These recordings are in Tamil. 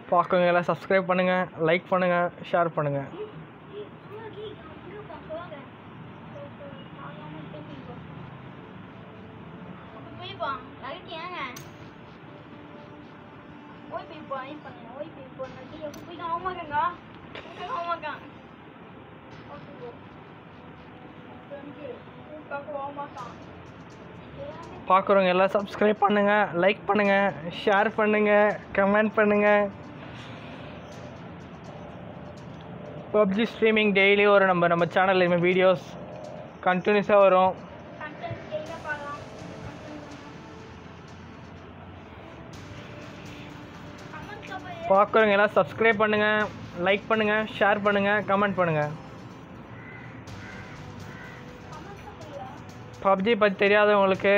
பார்க்குறவங்க எல்லாம் சப்ஸ்கிரைப் பண்ணுங்கள் லைக் பண்ணுங்கள் ஷேர் பண்ணுங்கள் பார்க்குறவங்க எல்லாம் சப்ஸ்கிரைப் பண்ணுங்கள் லைக் பண்ணுங்கள் ஷேர் பண்ணுங்கள் கமெண்ட் பண்ணுங்கள் பப்ஜி ஸ்ட்ரீமிங் டெய்லி ஒரு நம்ம நம்ம சேனலில் வீடியோஸ் கண்டினியூஸாக வரும் பார்க்குறவங்க எல்லாம் சப்ஸ்கிரைப் பண்ணுங்கள் லைக் பண்ணுங்கள் ஷேர் பண்ணுங்கள் கமெண்ட் பண்ணுங்கள் பப்ஜி பற்றி தெரியாதவங்களுக்கு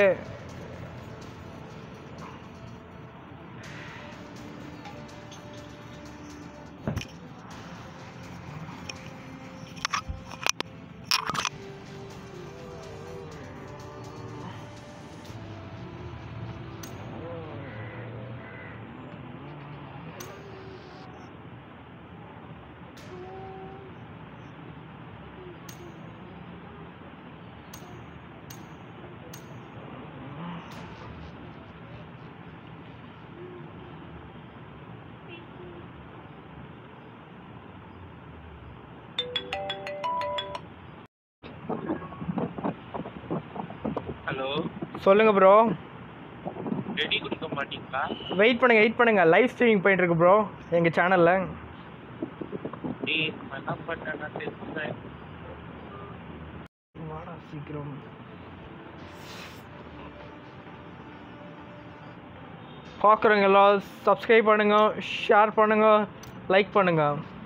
ஹலோ சொல்லுங்கள் ப்ரோ ரெடி கொடுக்க மாட்டீங்களா வெயிட் பண்ணுங்கள் வெயிட் பண்ணுங்கள் லைவ் ஸ்ட்ரீமிங் போயிட்டு இருக்கு ப்ரோ எங்கள் சேனலில் டேய் நான் என்ன பண்ணேன்னா தெரிஞ்சுதான் வாடா சீக்கிரம் பார்க்குறவங்க எல்லாம் சப்ஸ்கிரைப் பண்ணுங்க ஷேர் பண்ணுங்க லைக் பண்ணுங்க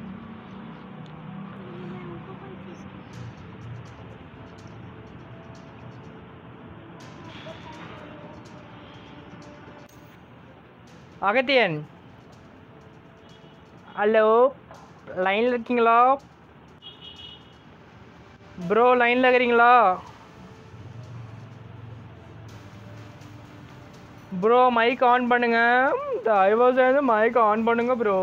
அகத்தியன் ஹலோ லைனில் இருக்கீங்களா ப்ரோ லைனில் இருக்கிறீங்களா ப்ரோ மைக் ஆன் பண்ணுங்க தயவு செய்து மைக் ஆன் பண்ணுங்க ப்ரோ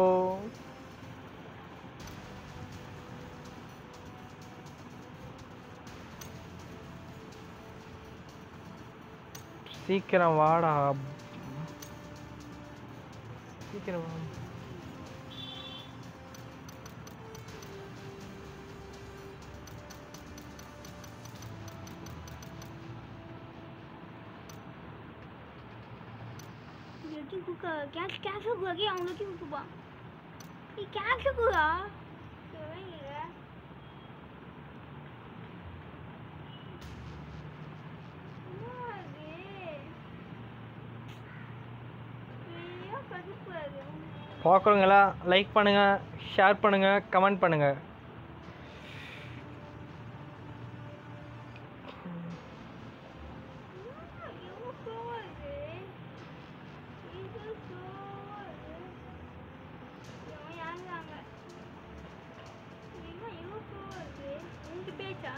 சீக்கிரம் வாடா சீக்கிரம் வா लेकिन कुक कैश कैश हुआ कि हम लोग की कुबा ये कैश हुआ பார்க்குறவங்களா லைக் பண்ணுங்க ஷேர் பண்ணுங்க கமெண்ட் பண்ணுங்க பேச்சா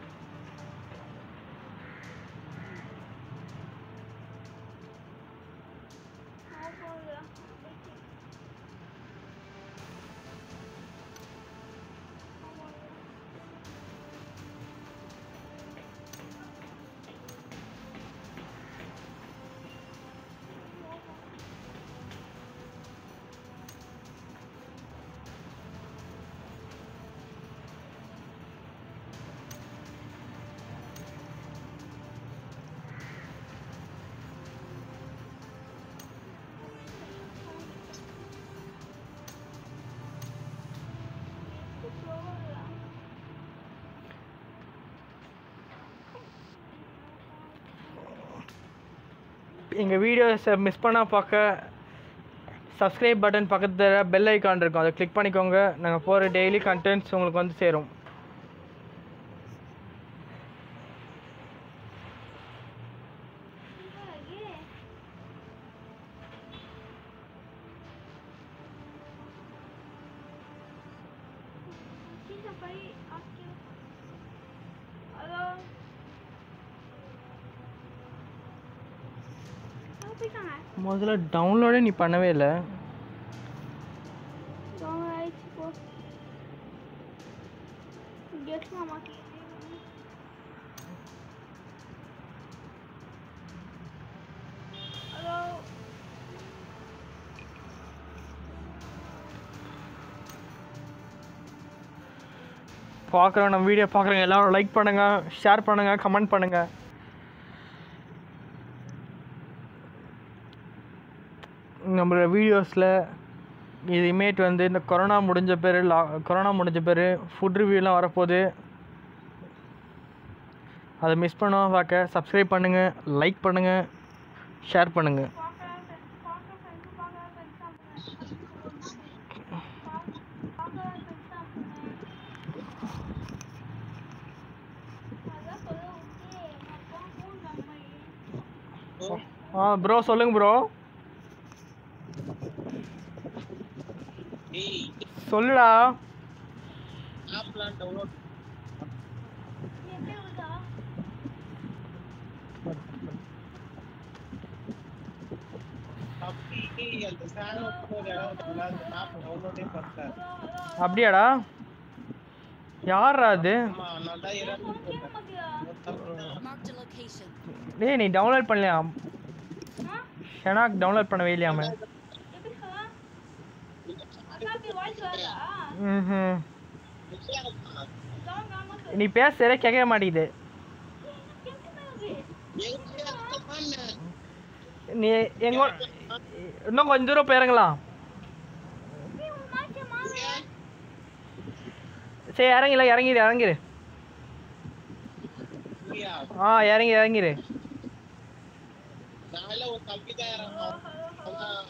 எங்கள் வீடியோஸை மிஸ் பண்ணால் பார்க்க சப்ஸ்கிரைப் பட்டன் பக்கத்தில் பெல் ஐக்கான் இருக்கும் அதை கிளிக் பண்ணிக்கோங்க நாங்கள் போகிற டெய்லி கண்டென்ட்ஸ் உங்களுக்கு வந்து சேரும் முதல்ல டவுன்லோடே நீ பண்ணவே இல்லை பேசலாம் மாட்டேன் ஹலோ பார்க்குறோம் நம்ம வீடியோ பார்க்குறவங்க எல்லாரும் லைக் பண்ணுங்கள் ஷேர் பண்ணுங்கள் கமெண்ட் பண்ணுங்கள் நம்மளோட வீடியோஸில் இதுமேட்டு வந்து இந்த கொரோனா முடிஞ்ச பேர் லா கொரோனா முடிஞ்ச பேர் ஃபுட் ரிவ்யூலாம் வரப்போகுது அதை மிஸ் பண்ணாமல் பார்க்க சப்ஸ்கிரைப் பண்ணுங்கள் லைக் பண்ணுங்கள் ஷேர் பண்ணுங்கள் பார்க்கலாம் பார்க்க ஃப்ரெண்ட்ஸ் பார்க்கலாம் ஃப்ரெண்ட்ஸ் பார்க்கலாம் ஃப்ரெண்ட்ஸ் அதான் சொல்ல விட்டு அப்பா ஃபோன் நம்பர் ஆ ப்ரோ சொல்லுங்கள் ப்ரோ ஏய் சொல்லுடா ஆப்லாம் டவுன்லோட் எப்படி வருதா அப்படி அந்த சேனல் ஒரு இடம் இருக்குல்ல அந்த மேப் டவுன்லோடே பண்ணல அப்படியாடா யாரா அது ஆமா நான் தான் இறந்து கேட்க மாட்டியா Marked a location. டேய் நீ டவுன்லோட் பண்ணலையா ஆ ஷெனாக் டவுன்லோட் பண்ணவே இல்லையாமே எப்படி சொல்லா அக்கா அப்படி வாய்ஸ் வரதா ம் தான் காமா சொல்லு நீ பேச சரியா கேட்கவே மாட்டேங்குது நீ எங்க இன்னும் கொஞ்சம் தூரம் போயிருங்களா சரி இறங்கில இறங்கிடு இறங்கிரு ஆ இறங்கி இறங்கிரு நாள ஒரு தம்பி தான் இறங்கணும் அவன்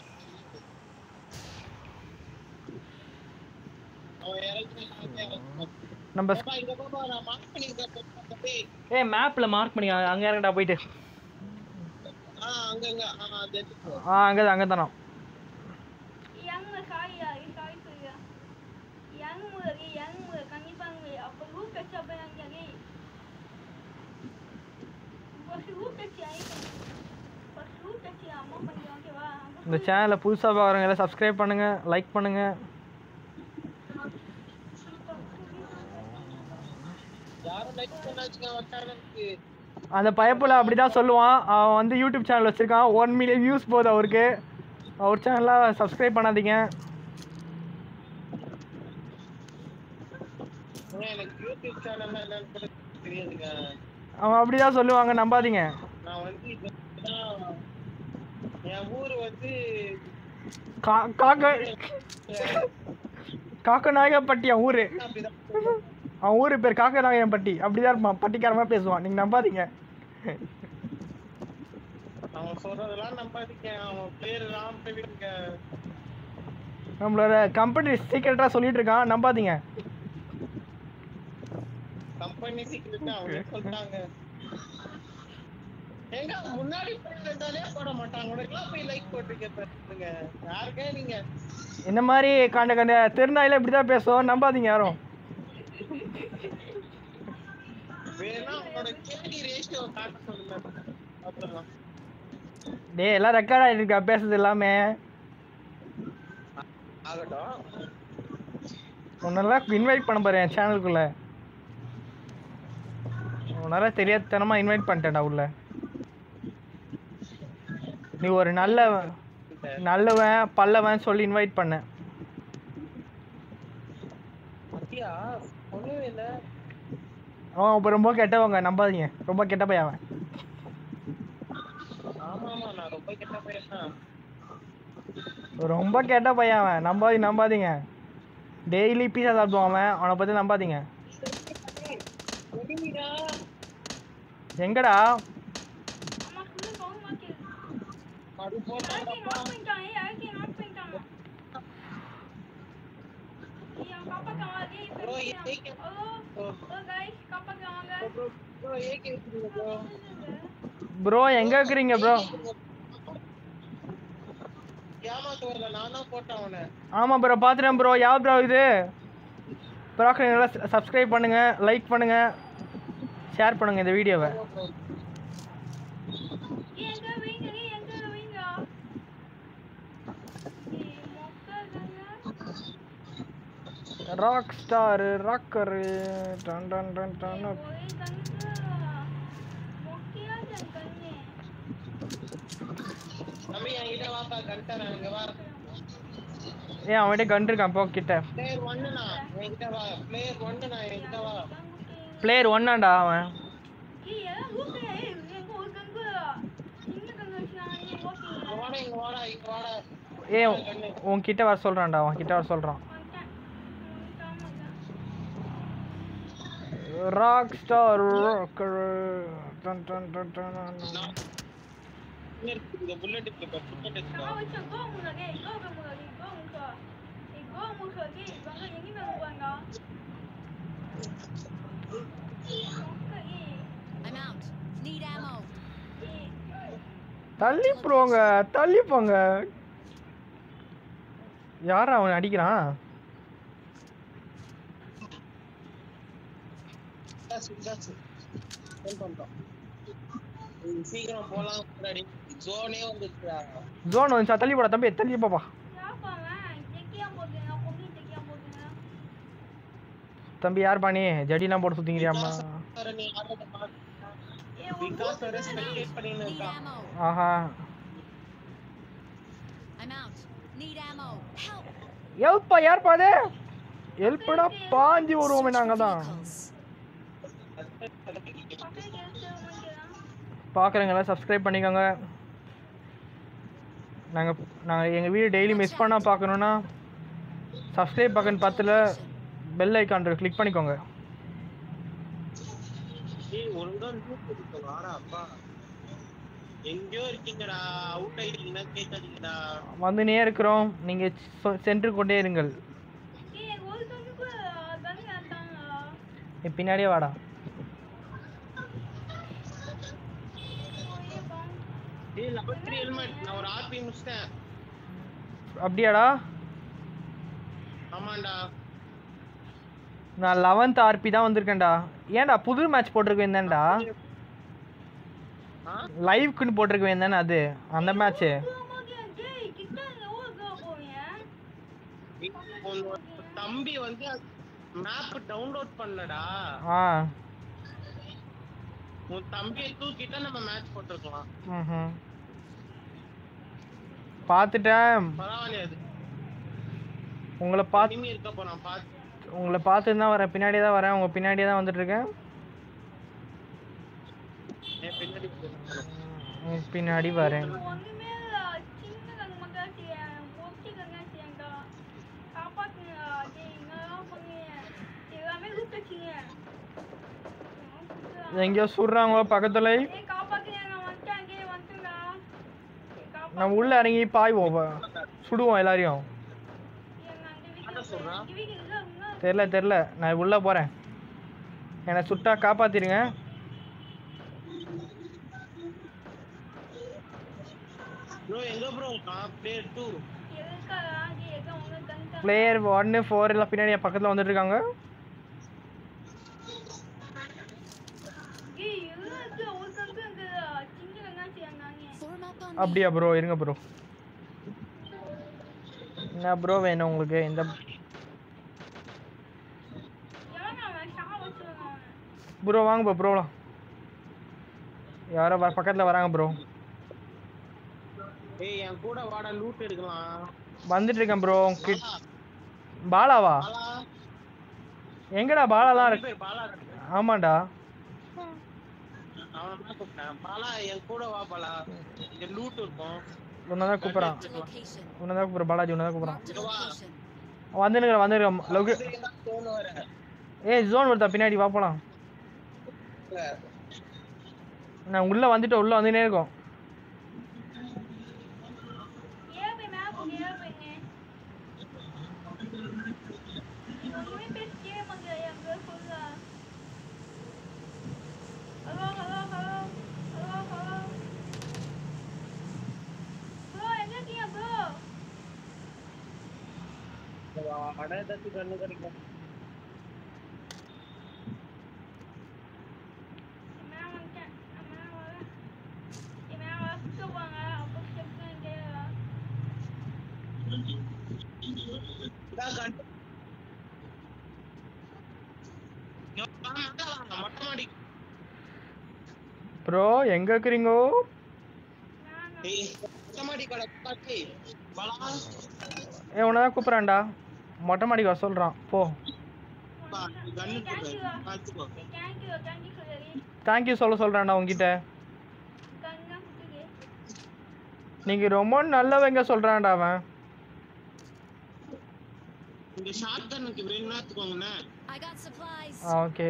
அவன் இறங்கி நம்ம இங்க பாப்பா நான் மார்க் பண்ணிருக்கேன் தம்பி ஏ மேப்பில் மார்க் பண்ணி அங்கே இறங்கடா போயிட்டு ஆ அங்க அங்க ஆ அது எடுத்துக்கோ ஆ அங்கே அங்கே தானே yang saya saya saya yang lagi yang kami panggil apa lu kecil apa yang jadi pas lu kecil ini pas lu kecil amma panggil okey wah இந்த சேனலை புதுசாக பார்க்குறவங்க எல்லாம் சப்ஸ்கிரைப் பண்ணுங்கள் லைக் பண்ணுங்கள் யாரும் லைக் பண்ணாச்சுங்க அவன் சேனலுக்கு அந்த பயப்புல அப்படி தான் சொல்லுவான் அவன் வந்து யூடியூப் சேனல் வச்சுருக்கான் ஒன் மில்லியன் வியூஸ் போகுது அவருக்கு அவர் சேனலில் சப்ஸ்கிரைப் பண்ணாதீங்க ஏன் எனக்கு யூடியூப் சேனல்ல என்னன்னு கூட தெரியாதுங்க அவன் அப்படி தான் சொல்லுவாங்க நம்பாதீங்க நான் வந்து இப்பதான் என் ஊர் வந்து கா காக்க காக்கநாயகப்பட்டி அவன் ஊர் அப்படிதான் அவன் ஊர் பேர் காக்கநாயகம்பட்டி அப்படி தான் இருப்பான் பட்டிக்காரமாக பேசுவான் நீங்கள் நம்பாதீங்க அவன் சொல்றதெல்லாம் நம்பாதீங்க அவன் பேரு ராம் பிரவீன்ங்க நம்மளோட கம்பெனி சீக்கிரட்டாக சொல்லிட்டு இருக்கான் நம்பாதீங்க கம்பெனி சீக்கிரட் அவங்களே சொல்லிட்டாங்க எங்க முன்னாடி போய் இருந்தாலே போட மாட்டாங்க உனக்குலாம் போய் லைக் போட்டுருக்க யாருக்கே நீங்க இந்த மாதிரி கண்ட கண்ட திருநாயில இப்படி தான் பேசுவோம் நம்பாதீங்க யாரும் வேணா உன்னோட கேடி ரேஷியோ காட்ட சொல்லுங்க அப்புறம் டேய் எல்லாம் ரெக்கார்ட் ஆகிட்டு இருக்கா பேசுறது எல்லாமே ஆகட்டும் உன்னெல்லாம் இன்வைட் பண்ண போகிறேன் என் சேனலுக்குள்ளே உன்னால தெரியாதனமாக இன்வைட் பண்ணிட்டேன்டா உள்ள நீ ஒரு நல்ல நல்லவன் பல்லவன் சொல்லி இன்வைட் பண்ண அப்படியா ஒண்ணுமே இல்ல அவன் இப்போ ரொம்ப கெட்டவங்க நம்பாதீங்க ரொம்ப கெட்ட பையன் அவன் ஆமா ஆமா நான் ரொம்ப கெட்ட பையன் தான் ரொம்ப கெட்ட பையன் அவன் நம்பாதி நம்பாதீங்க டெய்லி பீஸா சாப்பிடுவான் அவன் அவனை பற்றி நம்பாதீங்க ஒண்ணுமிடா. எங்கடா அம்மா குள்ள போக மாட்டேன் அது போட்டா யாருக்கு நாட் பண்ணிட்டான் யாருக்கு நாட் பண்ணிட்டான் என் பாப்பா காவாதே Bro, AK. Hello bro, hello guys பாப்பா காவாங்க bro, bro, ஏகே இருக்குதுங்க bro. ப்ரோ எங்கே இருக்கிறீங்க ப்ரோ ஏமாத்து வரல நான் தான் போட்டேன் அவனை ஆமாம் ப்ரோ பார்த்துட்டேன் ப்ரோ யார் ப்ரோ இது ப்ரோக்கு நல்லா சப்ஸ்கிரைப் பண்ணுங்கள் லைக் பண்ணுங்கள் ஷேர் பண்ணுங்கள் இந்த வீடியோவை எங்க வைங்க எங்க வைங்க ஏய் மொக்கங்க ராக் ஸ்டாரு ராக்கரு டன் டன் டன் டன் ஒரே கண்ணுக்கு மொக்கையா இருக்கு கண்ணு தம்பி என்கிட்ட வாப்பா கண்டர் அங்க வா ஏன் அவன்கிட்ட கன் இருக்கான் போ கிட்ட பிளேயர் ஒன்னுண்ணா என்கிட்ட வா பிளேயர் ஒன்னுண்ணா என்கிட்ட வா பிளேயர் ஒன்னாண்டா அவன் ஏய் எல்லாம் ஊத்து ஏய் எங்க ஒரு கங்கு சின்ன கங்கு வச்சுனா நீ ஓகே இங்க வாடா இங்க வாடா இங்க வாடா ஏய் உன்கிட்ட வர சொல்றான்டா அவன் கிட்ட வர சொல்றான் வந்துட்டேன் ராக் ஸ்டார் ராக்கரு டன் டன் டன் டன் டன். இங்க இருக்கு இந்த புல்லட் இருக்கு புல்லட் இருக்கு நான் வச்ச கோ முன்னாடி கோ கோ முன்னாடி கோ முக்கா ஏய் கோ முக்கா ஏய் வாங்க எங்க மேல போவாங்க I'm out. Need ammo. தள்ளி போங்க தள்ளி போங்க யாரா அவன் அடிக்கிறான் சுத்தாச்சு, சுத்தாச்சு. Phone பண்ணிட்டோம். ஏய், சீக்கிரம் போலாம் முன்னாடி ஜோனே வந்துருச்சுடா ஜோன் வந்துச்சா தள்ளி போடா தம்பி தள்ளி போப்பா தம்பி யார் பாணி ஜடிலாம் போட்டு சுத்திங்கிறியாம்மா வேற நீ ஆடுறத பாரு. விகாஸ் வேற spectate பண்ணின்னு Need இருக்கான் ammo. Aha I'm out. Need ammo. Help. ஹெல்ப்பா யார் பாது ஹெல்ப்டா பாஞ்சு வருவோமே நாங்க தான் Vehicles. பார்க்குறவங்களாம் சப்ஸ்கிரைப் பண்ணிக்கோங்க நாங்கள் நாங்கள் எங்கள் வீடு டெய்லி மிஸ் பண்ணால் பார்க்கணுன்னா சப்ஸ்கிரைப் பக்கன் பத்தில் பெல் ஐக்கான் கிளிக் பண்ணிக்கோங்க ஏய் ஒழுங்கா லூட் இருக்கு வாடா அப்பா எங்கேயோ இருக்கீங்கடா அவுட் ஆயிட்டீங்கன்னா கேட்காதீங்கடா வந்துனே இருக்கிறோம் நீங்கள் சென்று கொண்டே இருங்கள் நீ பின்னாடியே வாடா ஏய் லெவல் த்ரீ ஹெல்மெட் நான் ஒரு ஆர்பி முடிச்சிட்டேன் அப்படியாடா ஆமாண்டா நான் லெவன்த் ஆர்பி தான் வந்திருக்கேன்டா ஏன்டா புது மேட்ச் போட்டிருக்க வேந்தான்டா ஆ லைவ்க்குன்னு போட்டிருக்க வேந்தானே அது அந்த மேட்ச்சு உன் தம்பி வந்து மேப் டவுன்லோட் பண்ணலடா ஆ உன் தம்பியை தூக்கிட்டா நம்ம மேட்ச் போட்டிருக்கலாம் ம் பார்த்துட்டேன் பரவாயில்லையா அது உங்களை பார்த்து இனிமே இருக்க போறான் பாத்து உங்களை பார்த்து தான் வரேன் பின்னாடியே தான் வரேன் உங்கள் பின்னாடியே தான் வந்துட்டு இருக்கேன் என் பின்னாடி போறான். உங்க பின்னாடி வரேன் எங்கேயோ சுடுறாங்க பக்கத்துல நம்ம உள்ள இறங்கி பாய்வோம் வ- சுடுவோம் எல்லாரையும் தெரில தெரில நான் உள்ள போறேன் என்னை சுட்டா காப்பாத்திருங்க ப்ரோ எங்க ப்ரோ நான் பிளேயர் 2 பிளேயர் ஒன்று ஃபோர் எல்லாம் பின்னாடி என் பக்கத்தில் வந்துட்டு இருக்காங்க Form up on me. அப்படியா ப்ரோ இருங்க ப்ரோ என்ன ப்ரோ வேணும் உங்களுக்கு இந்த ப்ரோ வாங்க ப்ரோ ப்ரோலாம் யாரோ வர பக்கத்தில் வராங்க ப்ரோ ஏய் என் கூட வாடா லூட் எடுக்கலாம் வந்துட்டு இருக்கேன் ப்ரோ கிட் பாலாவா பாலா எங்கடா பாலாலாம் இருக்கு பேர் பாலா இருக்கு. ஆமாண்டா அவனை தான் கூப்பிட்டேன் பாலா என் கூட வா பாலா இங்க லூட் இருக்கும் உன்னை தான் கூப்பிட்றான் Marked a location. உன்னை தான் கூப்பிட்ற பாலாஜி உன்னை தான் கூப்பிட்றான் Marked a location. வந்துருக்கிறேன் வந்துருக்கேன் லோகு தோணு வர ஏய் ஜோன் வருதா பின்னாடி வா போலாம் நான் உள்ள வந்துட்டு உள்ள வந்துனே இருக்கோம் Hello, hello, hello. Hello, hello. Bro, எங்க இருக்கீங்க bro? அட ஏதாச்சும் கண்ணு கிடைக்கும் மேல வந்துட்டேன். நான் மேல வரேன். என் மேல வர சுத்துவாங்க. அப்போ step பண்ணிட்டே இதான் கண்ணு இதோ வா, மொட்டை வாங்க, மொட்டை மாடி ப்ரோ எங்கே இருக்கிறீங்கோ ஏய், மொட்டை மாடி கடை பாட்டி வளா ஏ உன்னை தான் கூப்பிட்றான்டா மொட்டை மாடிக்கு வர சொல்கிறான் போ பா கண்ணு பாத்துக்கோ தேங்க்யூ தேங்க்யூ சொல்லி தேங்க்யூ சொல்ல சொல்கிறான்டா உங்ககிட்ட கண்ணா குத்துக்கு நீங்கள் ரொம்ப நல்லவங்க சொல்கிறான்டா அவன் இந்த ஷார்ட் கண்ணுக்கு வேணும்னா எடுத்துக்கோங்கண்ணே I got supplies. ஆ ஓகே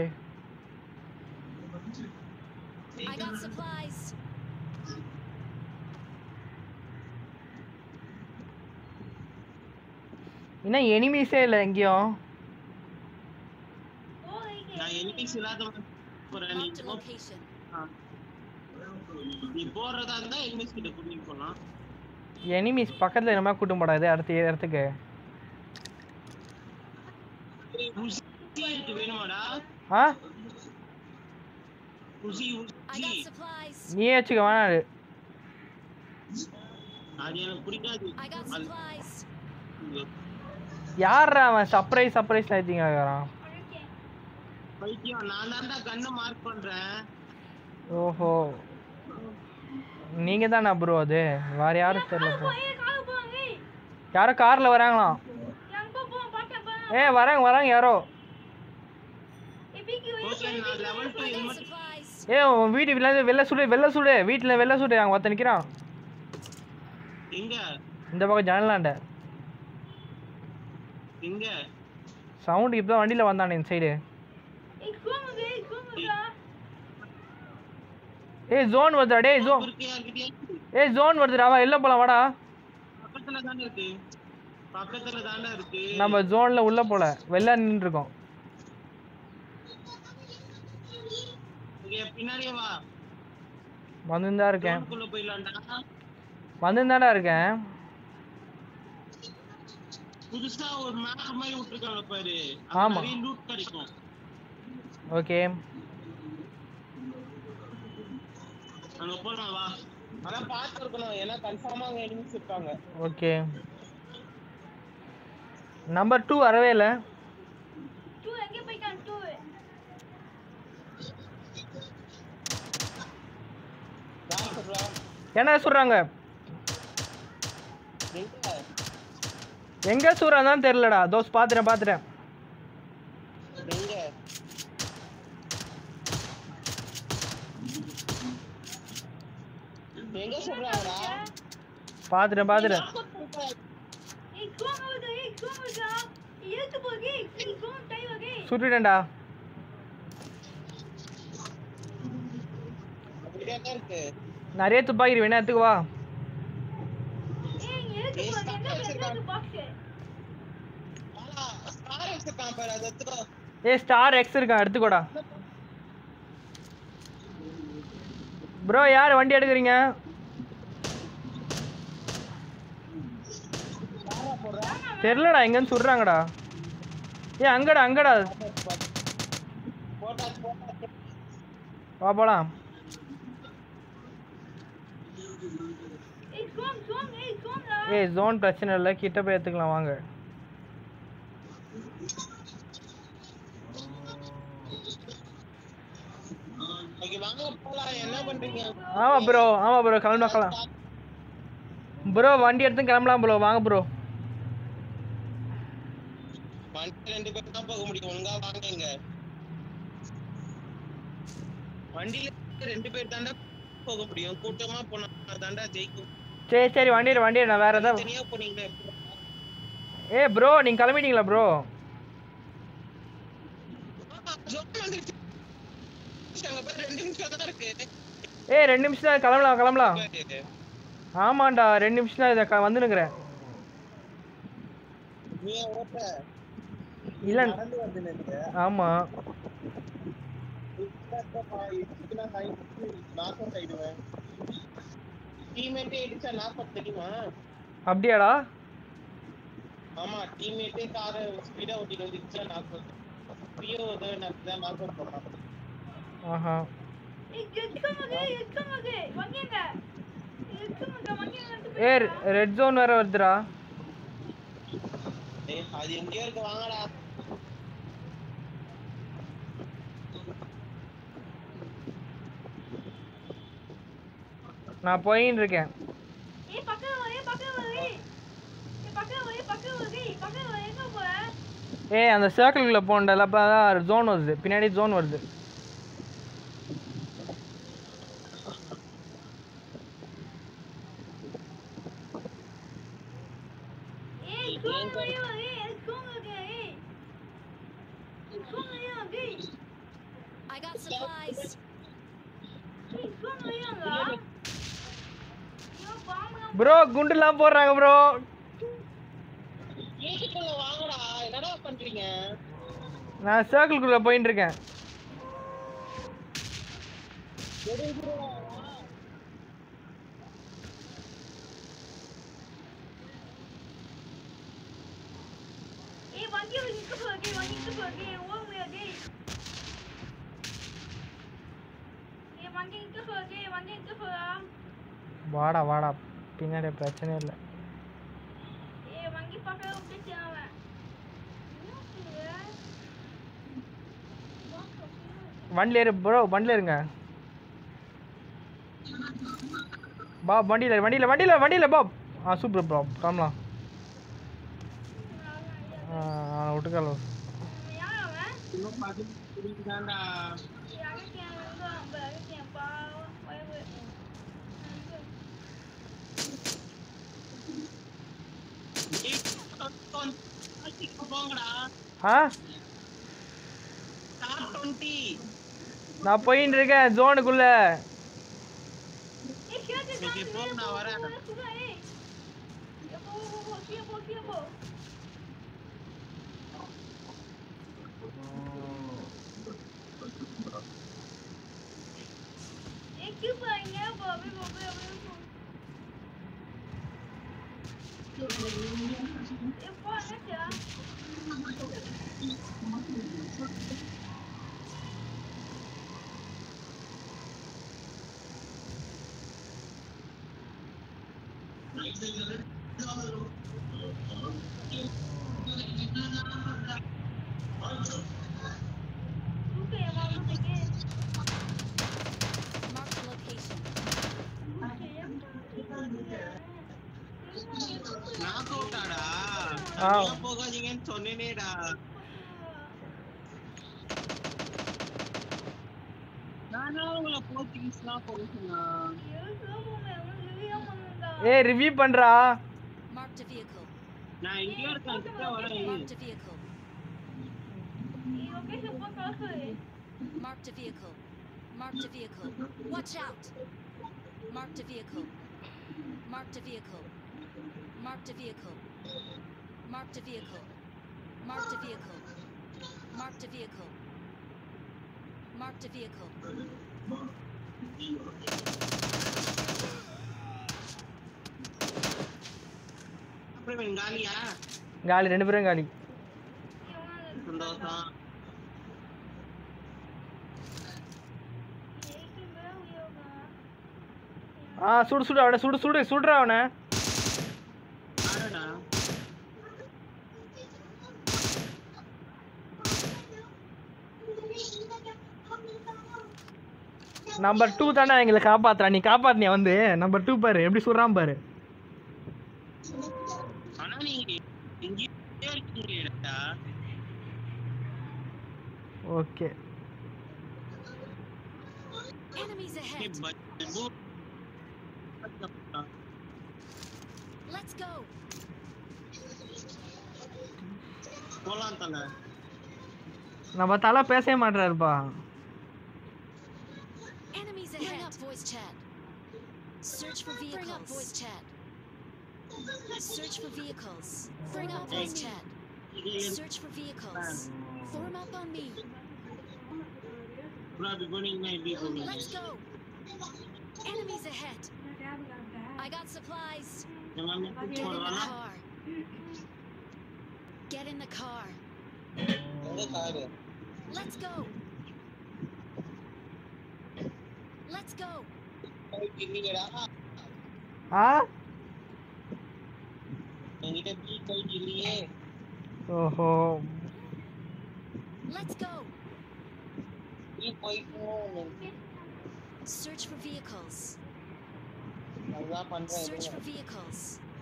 I got supplies. இன்னும் எனிமீஸே இல்லை எங்கேயும் ஓ இங்கே நான் எனிமிஸ் இல்லாத போறேன் நீ Marked a போ. location. ஆ. நீ போறதா இருந்தா எனிமிஸ் கிட்ட கூட்டிட்டு போலாம் எனிமீஸ் பக்கத்தில் என்ன கூட்டம் போடாது அடுத்த இடத்துக்கு உசி இருக்கு வேணுமாடா ஆ உசி I உசி got supplies. நீயே வச்சுக்க வேணாம் அது. அது எனக்கு பிடிக்காது I got அது- supplies. யார்ரா அவன் சர்ப்ரைஸ் சர்ப்ரைஸ் ஆயிட்டீங்க இருக்கிறான் இருக்கேன் பைத்தியம் நான் தான்டா கண்ணை மார்க் பண்றேன் ஓஹோ நீங்கள் தானா ப்ரோ அது வேறு யாரும் தெரியல ப்ரோ ஏய் கால போங்க ஏய் யாரோ காரில் வராங்களாம் எங்க போவோம் பாட்டா பா ஏ வராங்க வராங்க யாரோ ஏய் பிகி ஓகே நான் level two I got helmet supplies. ஏ உன் வீட்டு வெளில வெளில சுடு வெளில சுடு வீட்டில் வெளில சுடு அங்கே ஒருத்தன் நிற்கிறான் எங்க இந்த பக்கம் ஜன்னலாண்ட எங்க சவுண்டு இப்போ தான் வண்டியில் வந்தானே இந்த சைடு ஏய் கோங்க ஏய் கோங்கடா ஏய் ஜோன் வருதுடா டேய் ஜோன் இருக்கு யார்கிட்டயே ஏய் ஜோன் வருதுடா வா எல்லாம் போலாம் வாடா பக்கத்துல தானே இருக்கு பக்கத்துல தானே இருக்கு நம்ம ஜோனில் உள்ளே போல வெளில நின்றுருக்கோம் இங்க பின்னாடியே வா வந்துன்னு இருக்கேன் ஜோனுக்குள்ள போயிடலாம்டா வந்துன்னு இருக்கேன் புதுசா ஒரு மேப் மாதிரி விட்டுருக்காங்க பாரு ஆமா. நிறைய லூட் கிடைக்கும் ஓகே அங்க போலாம் வா ஆனா பார்த்து இருக்கணும் ஏன்னா கன்ஃபார்மா அங்க எனிமிஸ் இருக்காங்க ஓகே நம்பர் டூ வரவே இல்லை டூ எங்க போயிட்டான் டூ யார் சொல்றா என்ன சொல்கிறாங்க எங்க எங்கே சொல்கிறான் தெரிலடா தோஸ் பார்த்துட்டேன் பார்த்துட்டேன் எங்க எங்க சொல்றாங்கடா பார்த்துட்டேன் பார்த்துட்டேன் ஏய் கோங்க ஏய் கோங்கடா ஏத்து போங்க ஏய் கோங்க டை வகை சுட்டுட்டேன்டா அப்படியே தான் இருக்கு நிறைய துப்பாக்கி வேணா எடுத்துக்கு வா ஏய் ஏத்து போங்க என்ன என்ன பாக்ஸ் ஆனா ஸ்டார் வச்சிருக்கான் பாரு அதை எடுத்துக்கோ ஏய் ஸ்டார் எக்ஸ் இருக்கான் எடுத்துக்கோடா ப்ரோ யார் வண்டி எடுக்கிறீங்க தெரிலடா எங்கன்னு சொல்கிறாங்கடா ஏ அங்கடா அங்கடா போட்டாச்சு போட்டாச்சு வா போலாம் ஏய் கோங்க கோங்க ஏய் கோங்கடா ஏய் ஜோன் பிரச்சனை இல்லை கிட்ட போய் எடுத்துக்கலாம் வாங்க ஓகே வாங்க போலாம் என்ன பண்றீங்க ஆமாம் ப்ரோ ஆமாம் ப்ரோ கிளம்பலாம் கிளம்பலாம் ப்ரோ வண்டி எடுத்து கிளம்பலாம் ப்ரோ வாங்க ப்ரோ வண்டி ரெண்டு பேர் தான் போக முடியும் ஒழுங்கா வாங்க இங்க வண்டியில ரெண்டு பேர் தாண்டா போக முடியும் கூட்டமா போனா தாண்டா ஜெயிக்கும் சரி சரி வண்டி எடு, வண்டி எடு, நான் வேறு எதாவது தனியா போனீங்களே எப்படி? ஏ ப்ரோ நீங்கள் கிளம்பிட்டீங்களா ப்ரோ ஆ, ஜோன் வந்துருச்சு அங்க போய் ரெண்டு நிமிஷம் தான் இருக்கு ஏய் ரெண்டு நிமிஷம் தான் கிளம்பலாம் கிளம்பலாம் பாரு. ஆமாண்டா ரெண்டு நிமிஷம் தான் இதை க- வந்துனுக்குறேன் நீ ஏன் ஓட்ட இல்லை நடந்து வந்து நினைக்க ஆமாம் நாக் அவுட் ஆயிடுவேன் டீம்மேட்டே இடிச்சா நாக் அவுட் தெரியுமா அப்படியாடா ஆமா டீம்மேட்டே காரை ஸ்பீடா ஓட்டிட்டு வந்து இடிச்சா நாக் அவுட் பிரியோ ஏதோ எனக்கு தான் நாக் அவுட் பண்ணான் ஆஹா ஏய் எக்கமகே எக்கமகே வங்கங்க எக்கமகே வங்கங்க ஏ ரெட் ஜோன் வேற வருதுடா ஏய் அது எங்கேயோ இருக்கு வாங்கடா நான் போயின்னு இருக்கேன் ஏய் பக்கம் வா ஏய் பக்கம் வா ஏய் ஏய் பக்கம் வா ஏய் பக்கம் வா ஏய் பக்கம் வா எங்க போற ஏய் அந்த சர்க்கிள்குள்ளே போண்டல அப்போ தான் ஜோன் வருது பின்னாடி ஜோன் வருது ஏய் தூங்க வரையா ஏய் எனக்கு தூங்க வைக்க, ஏய் தூங்க வரையா ஏய் I got supplies. ஏய் தூங்க வரையாங்களா ஐயோ பாம்புலாம் ப்ரோ குண்டுலாம் போடுறாங்க ப்ரோ வீட்டுக்குள்ள வாங்கடா என்னடா பண்றீங்க நான் சர்க்கிள்குள்ளே போயின்னு இருக்கேன் ஏய் வண்டி நிக்க போகுது வண்டி நிக்க போகுது ஓட முடியாது ஏய் வண்டி நிக்க போகுது வண்டி நிக்க போதா வாடா வாடா பின்னாடி பிரச்சனை இல்லை ஏய் வண்டி பக்கம் விட்டுச்சு அவன் என்ன செய்ய? வண்டியில் ஏறு ப்ரோ வண்டியில் இருங்க பா வண்டியில் வண்டியில் வண்டியில் வண்டியில் பா ஆ சூப்பர் ப்ரோ கிளம்பலாம் ஆ விட்டுக்கால யார் அவன் இன்னும் பதினஞ்சு புரியுதாண்டா ஏய் அகத்தியன் வந்து அவன் அகத்தியன் பாவம் வயவு ஏய், தொன்- தொன் போங்கடா ஆ டாப் டுவெண்ட்டி நான் போயின்னு இருக்கேன் ஜோனுக்குள்ளே ஏய் ஷர்ட் சரி, போ, நான் வரேன். சுடா ஏய் ஏய், போ போ போ கீழே போ கீழே போ ஏய் கீழே போ இங்க போ அப்படியே போ அப்படியே அப்படியே போ ஏய் போ என்னாச்சா தூக்கு என் மாமத்துக்கு Mark the location. நாக் அவுட்டாடா ஆ. தனியா போகாதீங்கன்னு சொன்னேனேடா நானா உங்களை போர்ச்சுகீஸ்லாம் போக சொன்னா ஏ ரிவ்யூ பண்ணுறா Marked a vehicle. நான் இங்கே இருக்கேன் கிட்ட வரேன் Marked a vehicle. Marked a vehicle. Marked a vehicle. Watch out. Marked a vehicle. Marked a vehicle. Marked a vehicle. Marked a vehicle. Marked a vehicle. Marked a vehicle. Marked a vehicle. அப்புறம் இவன் காலியா காலி ரெண்டு பேரும் காலி சந்தோஷம் ஆ சுடு சுடு அவனை சுடு சுடு சுடுறா அவனை ஆடடா நம்பர் டூ தானே எங்களை காப்பாத்துறான் நீ காப்பாத்தினியா வந்து நம்பர் டூ பாரு எப்படி சுடுறான் பாரு ஆனா நீங்க இங்கே இருக்கீங்கடா ஓகே Enemies ஏய், ahead. ப- Let's go. போலாம் தல நம்ம தலை பேசவே மாட்டாருப்பா Enemies ahead. Bring up voice chat. Search for vehicles. Bring up voice chat. Search for vehicles. Bring up voice chat. Search for vehicles. Form up on me. Probably running my vehicle. Let's go. Enemies ahead. I got supplies. எல்லாமே Get in the போடுறானா car. Get in the car. எங்க car Let's go. Let's go. இல்லையடா ஆ என்கிட்ட பீ கைட் இல்லையே ஓஹோ Let's go. பீ போயிட்டு Search for vehicles. அதுதான் பண்றேன் Search for இருங்க. vehicles.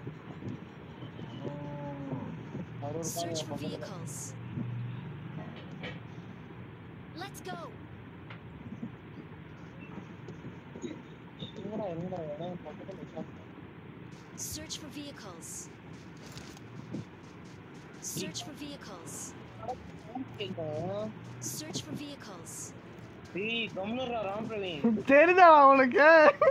அவரு இருக்காரு, Search என் for பக்கத்துல. vehicles. Let's go. இருங்கடா, இருங்கடா, இடம் பக்கத்துல நிக்காம. Search for vehicles. Search for vehicles. கேக்கும். Search for vehicles. டேய், கம்முனுடா, ராம் பிரவீன். தெரியுதா உனக்கு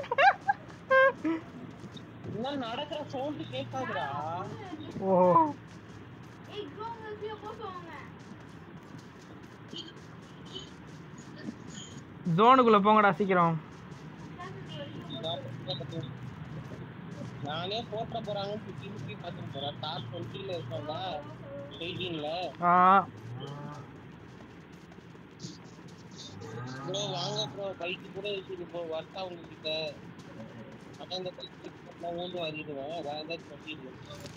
என்ன நடக்கிற சவுண்ட் கேட்காதுடா ஓ ஏய் க்ரோங்க கீழே போட்டுவாங்க ஜோனுக்குள்ள போங்கடா சீக்கிரம் நானே போட்ட போறாங்கன்னு சுத்தி சுத்தி பார்த்துட்டு போறேன் டாப் டுவெண்ட்டில இருக்காங்க எயிட்டீன்ல ஆ ப்ரோ வாங்க ப்ரோ பைக்கு கூட இருக்குது ப்ரோ வர்த்தா உங்ககிட்ட ஆனால் இந்த பைக் ஊந்து வாங்கிடுவேன் வேற ஏதாச்சும் பண்ணிடுவேன்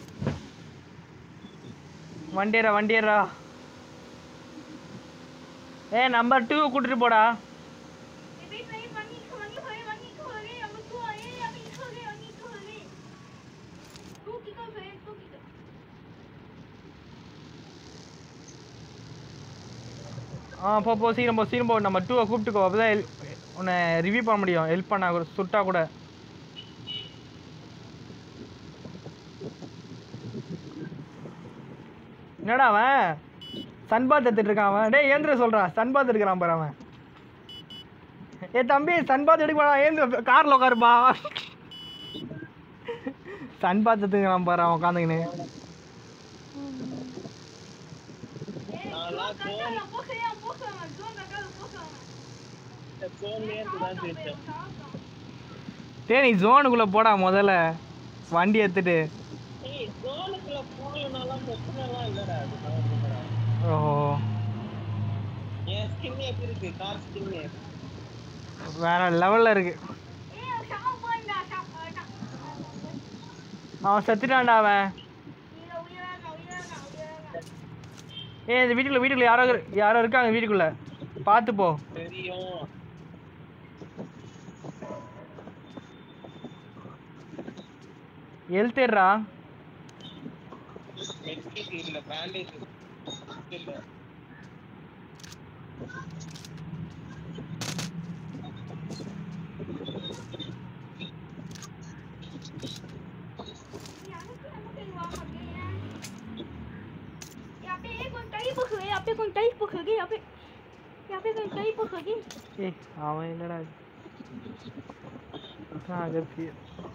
வண்டியரா வண்டியரா ஏ நம்பர் டூ கூட்டிட்டு போடா Baby, baby, wangi ko, wangi ko, wangi ko, wangi, wangi ko, wangi, wangi ko, wangi, wangi ko, wangi. Tuki ko, baby, tuki ko. ஆ போ போ சீக்கிரம் போ சீக்கிரம் போ நம்ம டூவை கூப்பிட்டுக்கோ அப்பதான் ஹெல் உன்னை ரிவ்யூ பண்ண முடியும் ஹெல்ப் பண்ணா கூட சுட்டா கூட என்னடா அவன் சன்பாத் எடுத்துட்டு இருக்கான் அவன் டேய் ஏந்திர சொல்றான் சன்பாத் எடுக்கிறான் பாரு அவன் ஏ தம்பி சன்பாத் எடுக்க ஏந்து கார்ல உட்காருப்பா சன்பாத் எடுத்துக்கிறான் பாரு அவன் உட்காந்துக்கின்னு Eh, நான்லாம் tuan kakak nak posa yang posa, man. Tuan kakak nak posa, man. இந்த ஃபோன்லேயே தான் பேசுறேன் டேய் நீ ஜோனுக்குள்ள போடா முதல்ல வண்டி எடுத்துட்டு ஏய் ஜோனுக்குள்ள போகலனாலாம் பிரச்சனைலாம் இல்லடா அது நான் சொல்றேன். ஓஹோ என் ஸ்கின் எப்படி இருக்கு கார் ஸ்கின் வேற லெவல்ல இருக்கு Eh, siapa pun dah, siapa, tak. அவன் செத்துட்டான்டா அவன் Wira, wira, nak, wira, nak, wira, nak. ஏய் இந்த வீட்டுக்குள்ள வீட்டுக்குள்ள யாரோ இரு- யாரோ இருக்காங்க வீட்டுக்குள்ள பார்த்து போ தெரியும் எழுத்துடுறா மெடிக்கேட் இல்ல பேண்டேஜ் இல்ல Ya, aku nak makan luar lagi, ya. Ya, apa eh, kau tahu apa ke? Apa kau tahu apa ke? Apa? Ya, apa kau tahu apa ke? ஏய் அவன் என்னடா இது? ஆ, அகத்தி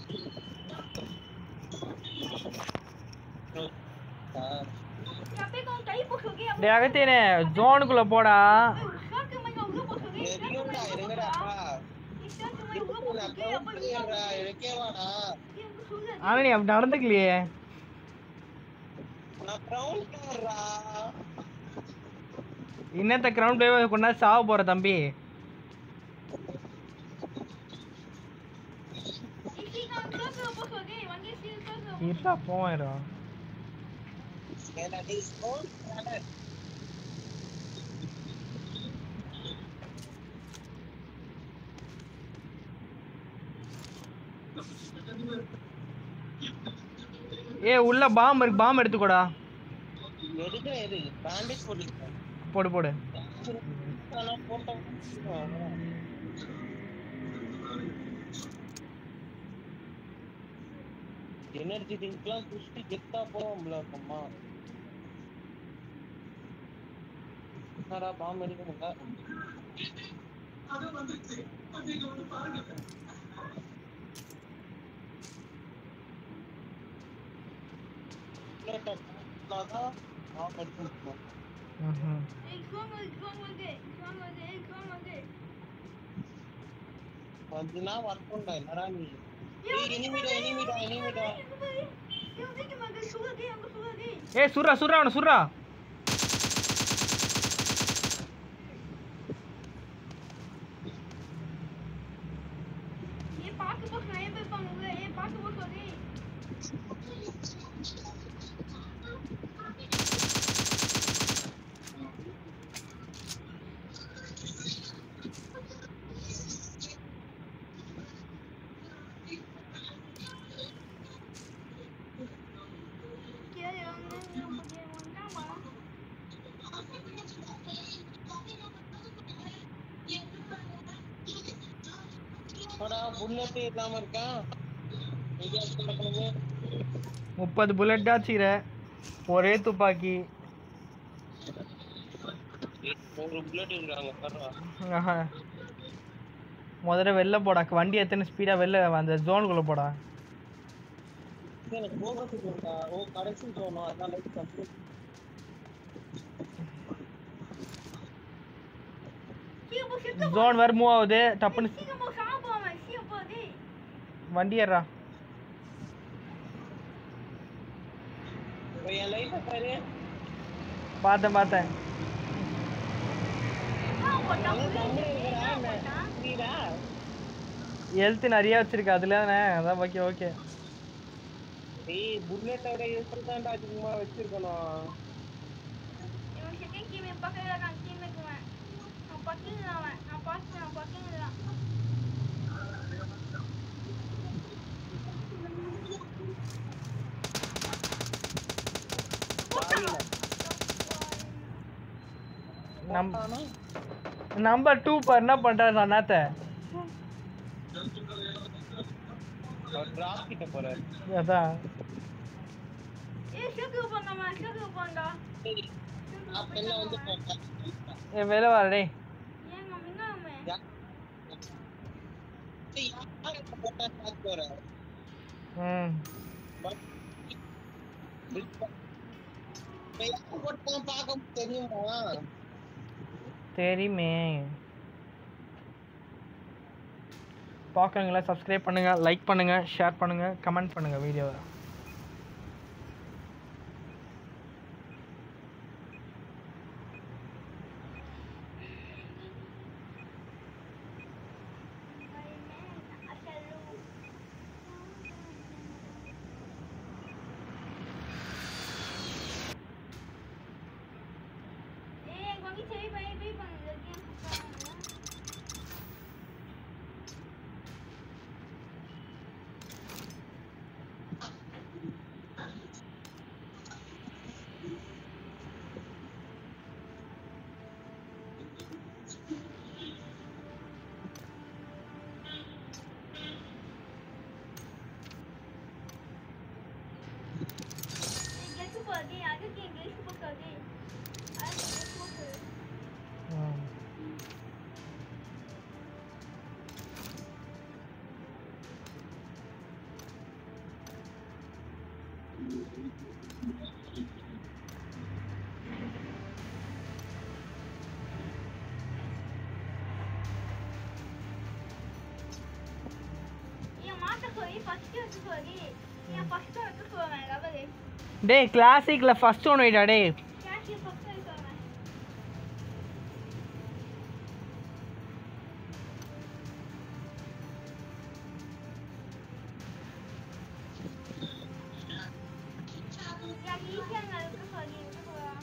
Ya, apa kau tahu apa ke? Apa? டேய் அகத்தியனே ஜோனுக்குள்ள போடா Sekarang main kau lupa ke? தெரியும்டா இருங்கடாப்பா Sekarang main lupa நான் ke? Apa ni? சொல்றேன்டா எனக்கே வாடா Yang kau suruh. ஆனா நீ அப்படி நடந்துக்கலையே நான் ப்ரௌன் கலர்ரா இன்னத்த கிரவுண்ட் போய் கொண்டா சாவ போற தம்பி Isi kau suruh apa ke? Wangi isi suruh. இருடா போவேன்டா ஏன்னா நீ ப்ரௌன் கலர் ஏ உள்ள பாம் இருக்கு பாம் எடுத்துக்கோடா எடுக்கிற எது பேண்டேஜ் போட்டுருக்கேன் போடு போடு நான் போட்டேன் எனர்ஜி ட்ரிங்க்லாம் குடிச்சிட்டு கெத்தா போவோம்ல அம்மா என்னடா பாம்பு எடுக்க முடியல தான் பாம்பு எடுக்க முடியும் ம்ஹும். Eh, kau mau, kau mau ke? Kau mau ke? Kau mau ke? வந்துனா வரட்டும்டா என்னடா நீ ஏய் இனிமிடா இனிமிடா இனிமிடா Yang ni kemana? Kau suruh ke? Yang kau suruh ke? ஏ சுர்ரா சுர்ரா அவனை சுர்ரா Eh, pakai bos lain bepang ke? Eh, pakai bos ke? Bullet இல்லாம இருக்கான் எங்கேயா நடக்கணுங்க முப்பது புல்லட் ஆச்சுக்கிற ஒரே துப்பாக்கி ஒரு புல்லட் இருக்காங்க பரவா ஆஹா. முதல்ல வெளில போடா வண்டி எத்தனை ஸ்பீடா வெளில அந்த ஜோனுக்குள்ள போடா எனக்கு போகிறதுக்கு இருக்கா ஓ கடைசி தோணும் அதான் லைட் கம்ப்ளீட் சீக்கிரம் போ சீக்கிரம் ஜோன் வேற மூவ் ஆகுது டப்புன்னு சீக்கிரம் போ சாம போவேன் சீக்கிரம் போ டேய் வண்டி ஏறா இப்போ என் லைஃப்பை பாரு பார்த்தேன் பார்த்தேன் ஆ போட்டா கம்முனு இருக்கிறா என்ன போட்டா புரியுதா ஹெல்த் நிறைய வச்சிருக்கு அதுல தானே அதான் ஓகே ஓகே டேய் புல்லட்டை விட யூஸ் தான்டா அதிகமா வச்சிருக்கணும் இவன் செகண்ட் டீம் பக்கத்துல நான் டீம் இருக்குவேன் நான் பக்கத்துல அவன் நான் பார்த்து நான் பக்கத்துல தான் நம் நம்பர் டூ பார் என்ன பண்றாரு அண்ணாத்த அவர் டிராப் கிட்ட போறாரு அதான் ஏய் சீக்கிரம் போங்கம்மா சீக்கிரம் போங்கடா சரி அப்ப என்ன வந்து ஏ வெளில வர டேய் ஏங்க மின்னாமே சரி யார் இப்ப போட்டா பார்த்து போறாரு ம் இப்ப யார் போட்டா பார்க்க தெரியுமா தெரியுமே பார்க்குறவங்களா சப்ஸ்கிரைப் பண்ணுங்க லைக் பண்ணுங்க ஷேர் பண்ணுங்க கமெண்ட் பண்ணுங்க வீடியோவை ஏய் எங்க வந்து சரி பை பை பண்ணுங்க கேம் கெட்டு போகுது அதுக்கு எங்க கெட்டு போகுது அது கெட்டு போகுது ம் என் மாட்ட போய் ஃபர்ஸ்ட் எடுத்து போய் என் ஃபர்ஸ்ட் எடுத்து போவேன் லெவலு டேய் கிளாசிக்ல ஃபர்ஸ்ட் ஒன் வைடா டேய் கேஷ் ஃபர்ஸ்ட் எடுத்து போவேன் எனக்கு ஈஸியாக நான் எடுத்து போய் எடுத்து போவேன்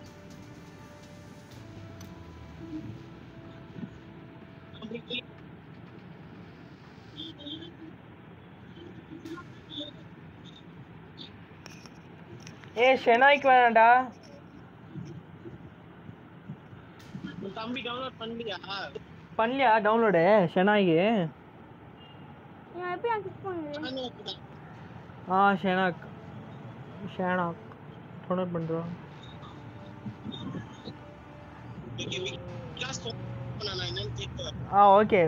ஏய் ஷெனாய்க்கு வேணாம்டா உன் தம்பி டவுன்லோட் பண்ணலையா பண்ணலையா டவுன்லோடு ஷெனாய்க்கு நான் எப்படி நான் கிளிக் பண்ணுவேன் நானும் அப்படிதான். ஆ ஷெனாக் ஷேனாக் டவுன்லோட் பண்ணுறோம் ஓகே கிளாஸ் நான் என்னன்னு கேட்க ஆ ஓகே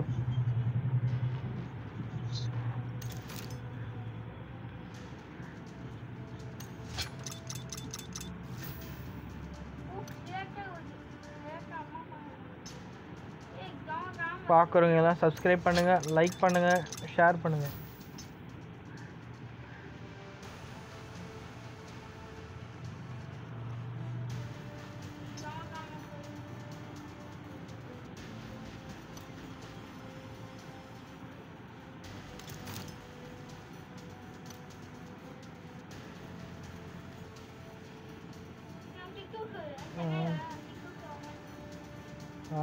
பார்க்குறவங்க எல்லாம் சப்ஸ்கிரைப் பண்ணுங்கள் லைக் பண்ணுங்கள் ஷேர் பண்ணுங்கள் ஆ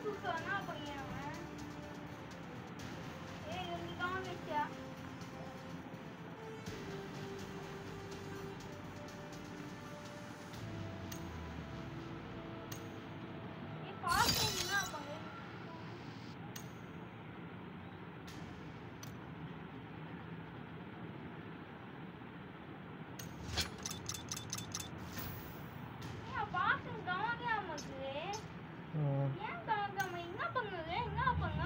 தூக்கம்னா பையன் அவன் ஏய் நீ கவனிச்சியா ஏய் பாத்தீங்கன்னா பையன் ஏன் பாத்து கவனிக்காம இருக்குது ம். ஏன் கவனிக்காம என்ன பண்ணுது என்ன பண்ண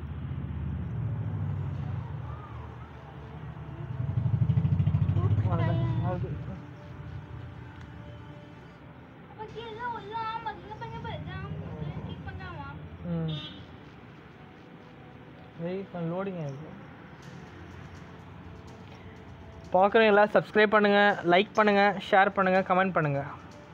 அவ்வளவுதான். அது அப்ப கீழே உள்ள ஆமா இங்க பண்ண போயிடலாம் கிளிக் பண்ணாமா ம் வெயிட் லோடிங் ஆகுது பார்க்குறீங்களா சப்ஸ்கிரைப் பண்ணுங்கள் லைக் பண்ணுங்கள் ஷேர் பண்ணுங்கள் கமெண்ட் பண்ணுங்கள்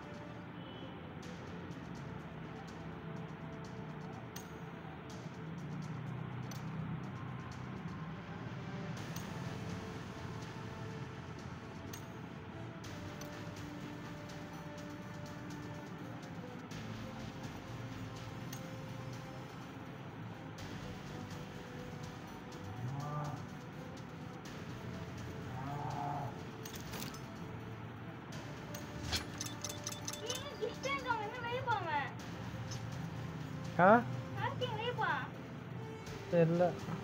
ஏன் டிஸ்டன்ஸ் அவன் என்ன வெளிய போவேன் ஆ ஆஸ்டிங் வெளிய போ தெரியல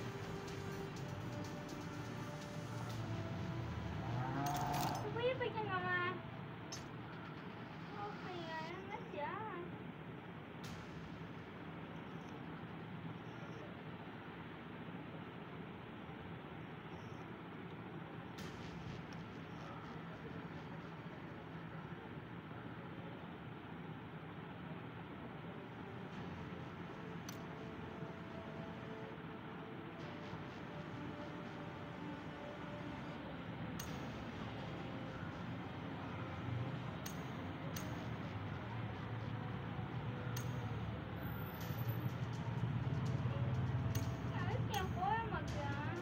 வெளிய போய்க்கங்க அவன் ஓகே என்னாச்சியா அதுக்கு ஏன் போக மாட்டேன்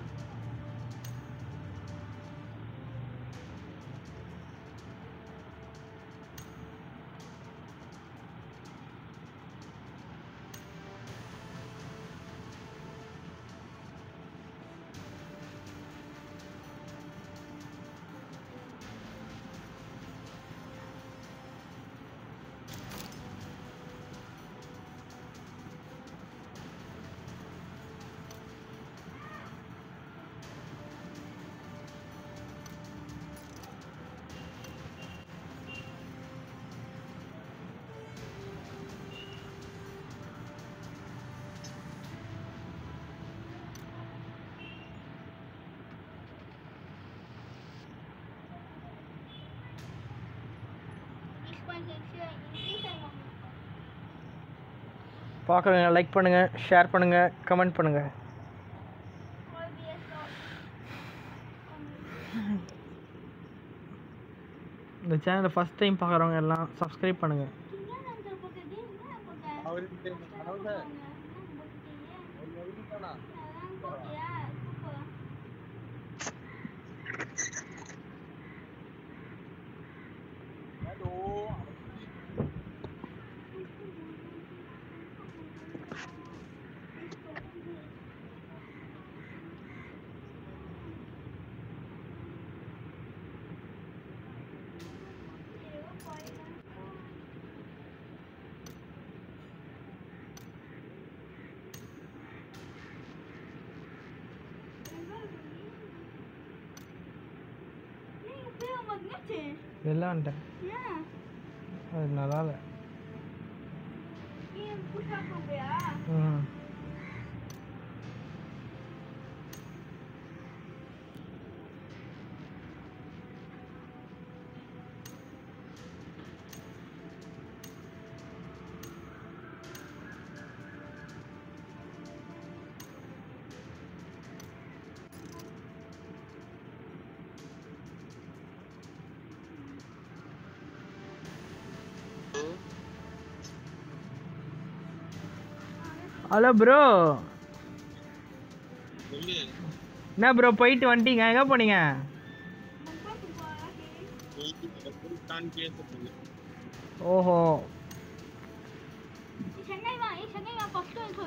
பார்க்குறீங்க லைக் பண்ணுங்கள் ஷேர் பண்ணுங்கள் கமெண்ட் பண்ணுங்கள் இந்த சேனலை ஃபஸ்ட் டைம் பார்க்குறவங்க எல்லாம் சப்ஸ்கிரைப் பண்ணுங்கள் அவருக்கு தெரியும் அவர்தான் ஒரு வரைக்கும் தானா ஹலோ விளாண்டேன் அது நல்லா இல்லை ம் ஹலோ ப்ரோ சொல்லு என்ன ப்ரோ போயிட்டு வந்துட்டீங்க எங்கே போனீங்க தான் பேசுறது ஓஹோ சென்னை வா ஏய் சென்னை வா ஃபர்ஸ்ட்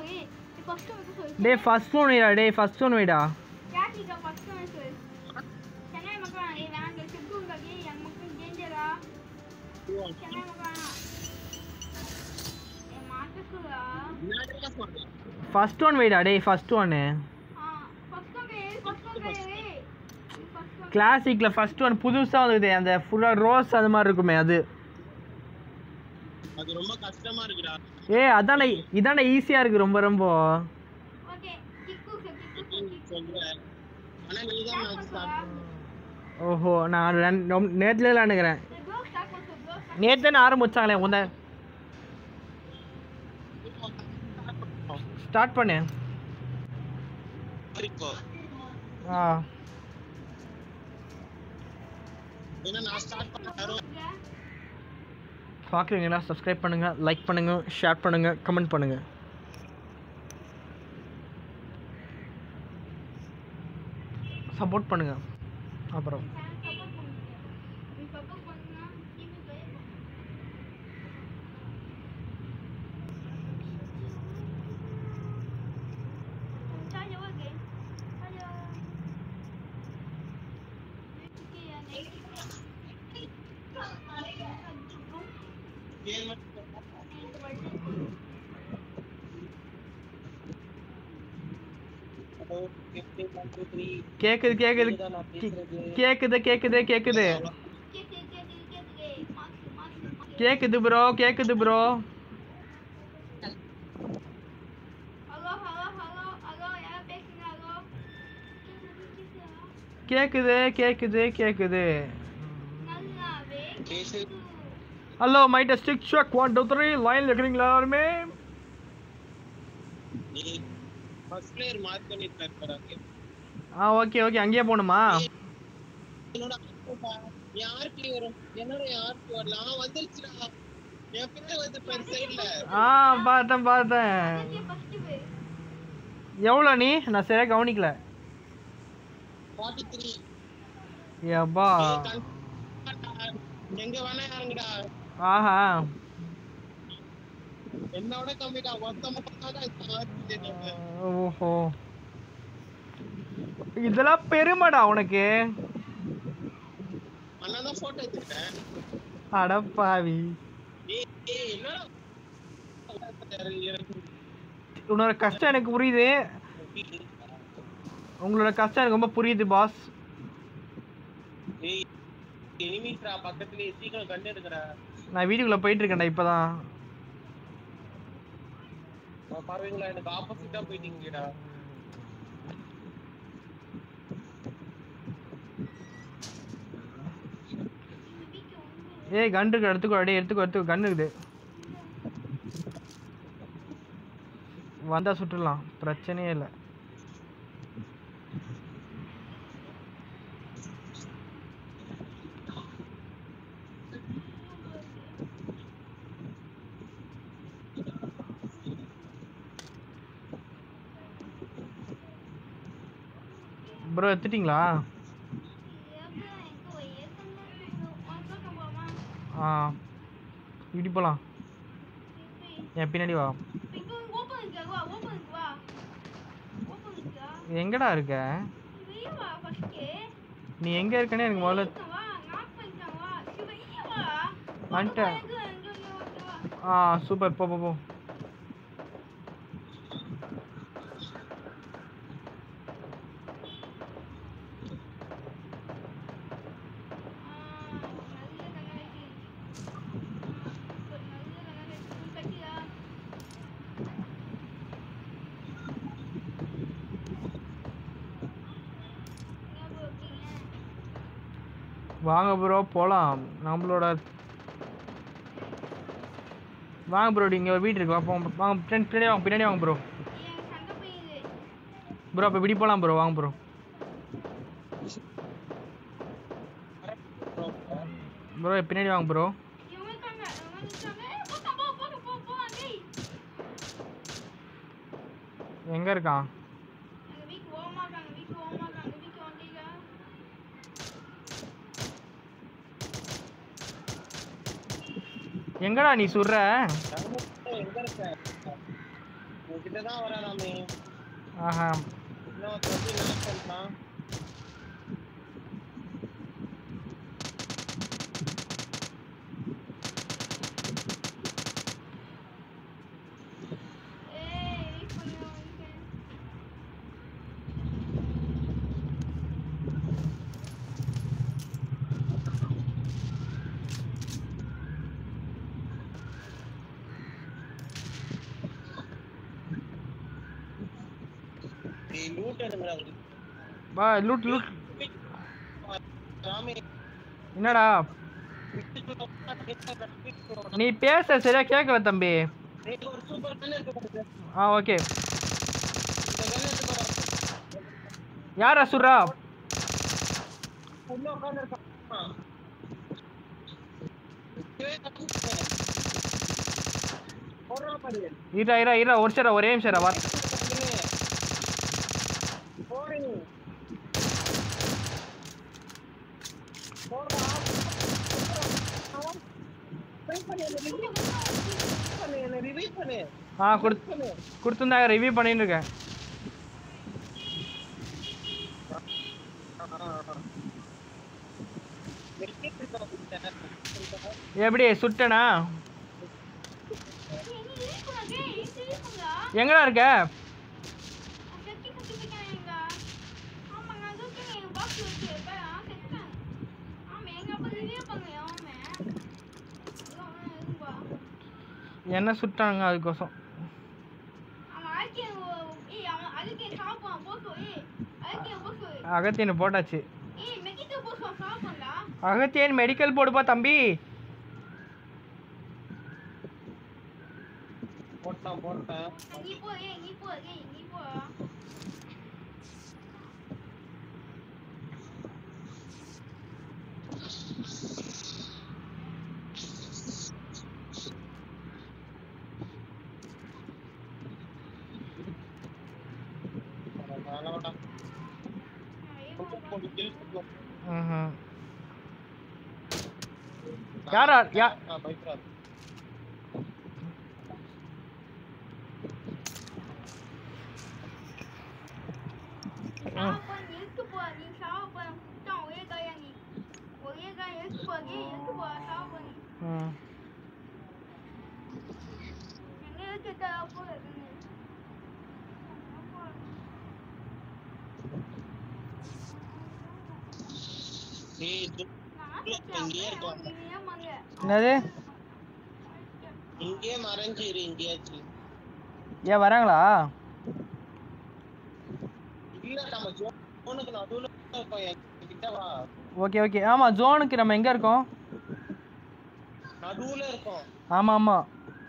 ஃபர்ஸ்ட் வந்து சொல்லு டேய் ஃபர்ஸ்ட் ஒன் வைடா டேய் ஃபர்ஸ்ட் ஒன் வைடா யாத்திகா ஃபர்ஸ்ட் வந்து சொல்லு சென்னை மக்கள் ஏ வேங்க சிப்பு ககி என் மக்கள் டேஞ்சரா சென்னை மக்கள் ஏ மாட்டுக்குடா என்னடா சொல்ற ஃபர்ஸ்ட் ஒன் வைடா டேய் ஃபர்ஸ்ட் ஒன்னு ஆ ஃபர்ஸ்ட் வந்து ஃபர்ஸ்ட் வந்து ஃபர்ஸ்ட் வந்து கிளாசிக்கில் ஃபர்ஸ்ட் ஒன் புதுசாக வந்தது அந்த ஃபுல்லாக ரோஸ் அது மாதிரி இருக்குமே அது அது ரொம்ப கஷ்டமா இருக்குடா ஏ அதானே இதானே ஈஸியாக இருக்குது ரொம்ப ரொம்ப ஓகே கிக்கு கிக்கு நீ சொல்ற ஆனா நீ தான் மேட்ச் ஸ்டார்ட் ஓஹோ நான் நேற்றுல விளாண்டுக்கிறேன் ப்ரோ ஸ்டார்ட் பண்ணு ப்ரோ நேற்று தானே ஆரம்பிச்சாங்களே உந்த ஸ்டார்ட் பண்ணு இப்போ ஆ ஏன்னா நான் ஸ்டார்ட் பண்ண பார்க்குறீங்களா சப்ஸ்கிரைப் பண்ணுங்கள் லைக் பண்ணுங்கள் ஷேர் பண்ணுங்கள் கமெண்ட் பண்ணுங்கள் சப்போர்ட் பண்ணுங்கள் அப்புறம் சப்போர்ட் பண்ணுங்க நீ சப்போர்ட் பண்ணா டீம் ஜெயிக்கும்加油啊给加油 கேம் ஹலோ கேக்குது ஒன் டூ த்ரீ கேட்குது கேட்குது நான் பேசுறது கேட்குது கேட்குது கேட்குது கேக்கு கேக்கு கேக்கு மார்க்ஸ் மார்க்ஸ் கேட்குது ப்ரோ கேட்குது bro hello hello hello hello யாரா பேசுங்க ஹலோ கேட்குது கேட்குது கேட்குது நல்லாவே பேசு ஹலோ மைட்ட ஸ்டிக் ஷாக் ஒன் டூ த்ரீ லைனில் இருக்கிறீங்களா எல்லாருமே நீ ஃபர்ஸ்ட் பிளேயர் மார்க் பண்ணிட்டு இருக்காங்க ஆ ஓகே ஓகே அங்கேயே போகணுமா என்னோட ஆர்டா யாருக்கு வரும் என்னோட யாருக்கு வரலாம் வந்துருச்சுடா என் பேர் வந்து பெர் சைடுல ஆ பார்த்தேன் பார்த்தேன் ஃபர்ஸ்ட் வே எவ்வளோ நீ நான் சரியாக கவனிக்கல 43 ஏப்பா எங்க வேணா இறங்குடா ஆஹா என்னோட கம்மிடா மொத்தமா பார்த்தாதான் ஓஹோ இதெல்லாம் பெருமைடா உனக்கு அண்ணா தான் போட்டோ எடுத்துட்டேன் அடப்பாவி ஏய் ஏய் என்னடா எனக்கு உன்னோட கஷ்டம் எனக்கு புரியுது உங்களோட கஷ்டம் எனக்கு ரொம்ப புரியுது பாஸ் ஏய் எனிமீஸ்டா பக்கத்துலயே சீக்கிரம் கண்டு எடுக்கடா நான் வீட்டுக்குள்ளே போயிட்டு இருக்கேன்டா இப்போதான் பாருங்களா எனக்கு ஆப்போசிட்டா போயிட்டீங்கடா ஏய் கன் இருக்கு எடுத்துக்கோ அடே எடுத்துக்கோ எடுத்துக்கோ கன் இருக்குது வந்தா சுட்டுடலாம் பிரச்சனையே இல்லை ப்ரோ எடுத்துட்டிங்களா ஆ இப்படி போகலாம் என் பின்னாடி வா எங்கடா இருக்க நீ எங்க இருக்கனே எனக்கு முதல்ல வந்துட்டேன். ஆ சூப்பர் போ போ போ வாங்க ப்ரோ போகலாம் நம்மளோட வாங்க ப்ரோ இங்கே ஒரு வீடு இருக்கு வா, போங்க வாங்க பின்னாடி பின்னாடி வாங்க பின்னாடி வாங்க ப்ரோ ப்ரோ அப்போ இப்படி போகலாம் ப்ரோ வாங்க ப்ரோ ப்ரோ பின்னாடி வாங்க ப்ரோ எங்கே இருக்கான் எங்கடா நீ சுடுற எங்க இருக்க உங்ககிட்ட தான் வரானாமே ஆஹா இன்னும் வந்து என்ன பண்றான் ஏய் வெயிட் பண்ணு உனக்கு. டேய் லூட் எடுங்கடா வா லூட் லூட் ராமே என்னடா நீ பேச சரியா கேட்கல தம்பி டேய் ஒரு சூப்பர் கன் இருக்கு பாரு ஆ ஓகே இந்த கன் எடுத்து பாரு யாரா சுர்ரா உள்ள உட்கார்ந்து இருக்கான் போடுறான் பாரு இரா இரா இரா ஒரு சேரா ஒரே நிமிஷம் இரா, வா போடு போடுறா பண்ணு என்ன ரிலீஸ் பண்ணு ஆ கொடுத்து பண்ணு கொடுத்துருந்தா ரிவ்யூ பண்ணிட்டு இருக்கேன் எப்படி சுட்டனா ஏய், நீ இருக்குடா, டேய், இது இருக்குடா. எங்கடா இருக்க அந்த கத்தி கத்தி வைக்கிறாங்க. ஆமாங்க, அதுக்கு நீ box ல வச்சு வைப்ப. ஆ, செத்துட்டாங்க. ஆமா, எங்க அப்பா review பண்ணலையா, ஆமா. இதோ, இரும்பா. என்ன சுட்டாங்க அதுக்கோசம் அவன் அழகிய ஓ- ஏய், அவன் அழகிய சாப்பான், போசு, ஏய், அழகிய போசு. அகத்தியனை போட்டாச்சு ஏய், மெக்கிட்ட போசு, அவன் சாப்பான்டா. அகத்தியன் மெடிக்கல் போடுப்பா தம்பி போட்டான் போட்டான் நீ போ, ஏய், நீ போ, ஏய், நீ போ. வேணாம்டா. நான் கொஞ்சம் kill கொடுக்கும். ம்ஹும். யாரா யா ஆ, பயப்படாத. சாவப்பா, நீ இருக்கு போ, நீ சாவப்பா, சுத்தம் ஒரே காயா நீ. ஒரே காயா இருக்கு போ, ஏய், இருக்கு போ, சாவப்பா நீ. ம். எங்க இருக்கு சாவப்பா, நீ. டேய், இது நான் இங்கேயே செத்தேன், இருக்கலாம். நீ ஏமாங்க. என்னது இங்கேயே மறைஞ்சிரு எங்கேயாச்சும் ஏன் வராங்களா இல்ல நம்ம ஜோனுக்கு நடுவுல இருக்கோம் என்கிட்ட வா ஓகே ஓகே ஆமாம் ஜோனுக்கு நம்ம எங்கே இருக்கோம் நடுவுல இருக்கோம் ஆமாம் ஆமாம்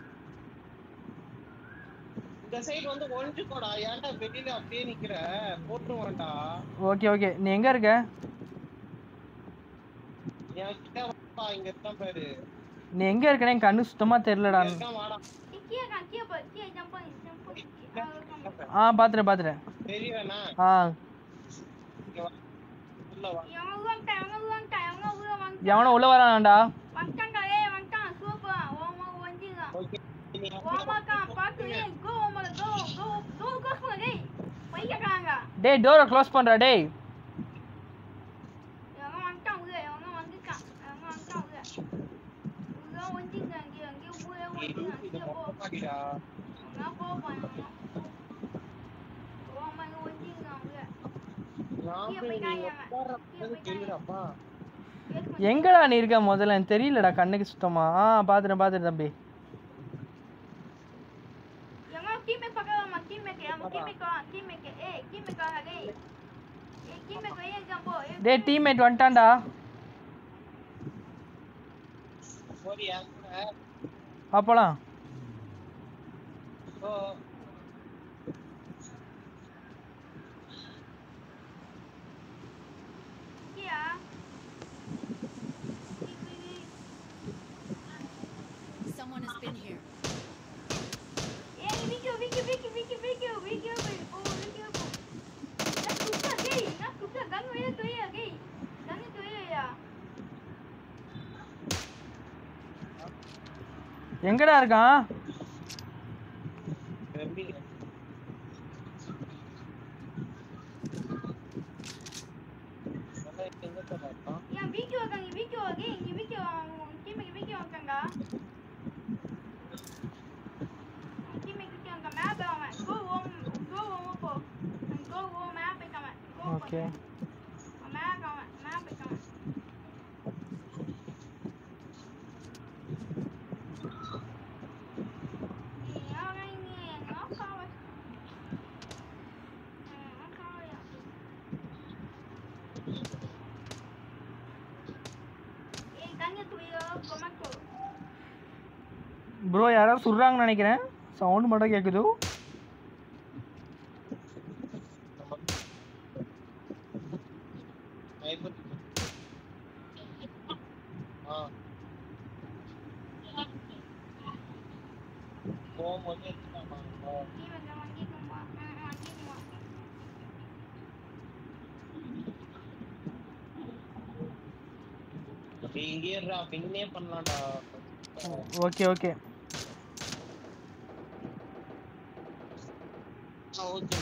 இந்த சைடு வந்து ஒழிஞ்சுக்கோடா ஏன்டா வெளியில அப்படியே நிக்கிற போட்டுருவான்டா ஓகே ஓகே நீ எங்கே இருக்க என் கிட்ட வா இங்க இருக்கான் பாரு நீ எங்கே இருக்கனே என் கண்ணு சுத்தமாக தெரிலடா இங்க இருக்கான் வாடா ஏய், கீழே கா, கீழே போ, கீழே jump பண்ணு, jump பண்ணு. ஆ, இருக்கான். ஆ பார்த்துட்டேன் பார்த்துட்டேன் தெரியவேணா ஆ இங்க வா உள்ள வா எவனோ வந்துட்டான், எவனோ வந்துட்டான், எவனோ உள்ள வந்துட்டான். எவனோ உள்ளே வரானாண்டா வந்துட்டான்டா, ஏய், வந்துட்டான், super. ஓமா, வந்துட்டான். ஓகே நீ ஓமாக்கான், பாத்து, ஏய், go, ஓமா, go, go, go, go, go, டேய். பையக்காரங்க. டேய் டோரை க்ளோஸ் பண்ணுறா டேய் எவனோ வந்துட்டான் உள்ள, எவனோ வந்துட்டான், எவனோ வந்துட்டான் உள்ள. உள்ள வந்துட்டான், அங்கே, அங்கே உள்ள வந்துட்டான், இது கீழே போ. மொத்தமாடிடா நான் போவேன், எவனோ. ஓமா, இங்க வந்துட்டான் உள்ள. நான் போய் நீ உட்கார்றது கேளுடாப்பா எங்கடா நீ இருக்க முதல்ல எனக்கு தெரியலடா கண்ணுக்கு சுத்தமா ஆ பார்த்துட்டேன் பார்த்துட்டேன் தம்பி எவனோ teammate பக்கம் வாமா, teammate, ஆமா, teammate வா, teammate. ஏய், teammate வாங்க, டேய். ஏய், teammate வெளியே இருக்கான், போ. ஏய், டேய் டீம்மேட் வந்துட்டான்டா போறியா அப்போலாம் ஓ இங்கேயா? Someone has been here. ஏய், video, video, video, video, video, video, போ, வீடியோ, போ. நான் சுட்டேன், டேய், நான் சுட்டேன், gun வெளியே தூக்கியா, டேய். gun தூக்கியா? எங்கடா இருக்கான் எப்படி இருக்கான் என் வீடியோ இருக்காங்க வீடியோ இருக்கு இங்க வீடியோ டீமுக்கு வீடியோ இருக்காங்க டீமுக்கு வீடியோ இருக்க மேப் அவன் கோ ஓம் கோ ஓம் போ கோ ஓ மேப் இருக்கான் கோ ஓகே மேப் அவன் மேப் இருக்கான் ப்ரோ யாராவது சுடுறாங்கன்னு நினைக்கிறேன் சவுண்ட் மட்டும் கேட்குது Sniper. ஆ போகும்போது எடுத்துட்டாமா இங்கே இருடா பின்னே பண்ணலாம்டா ஓகே ஓகே ஆ ஓகே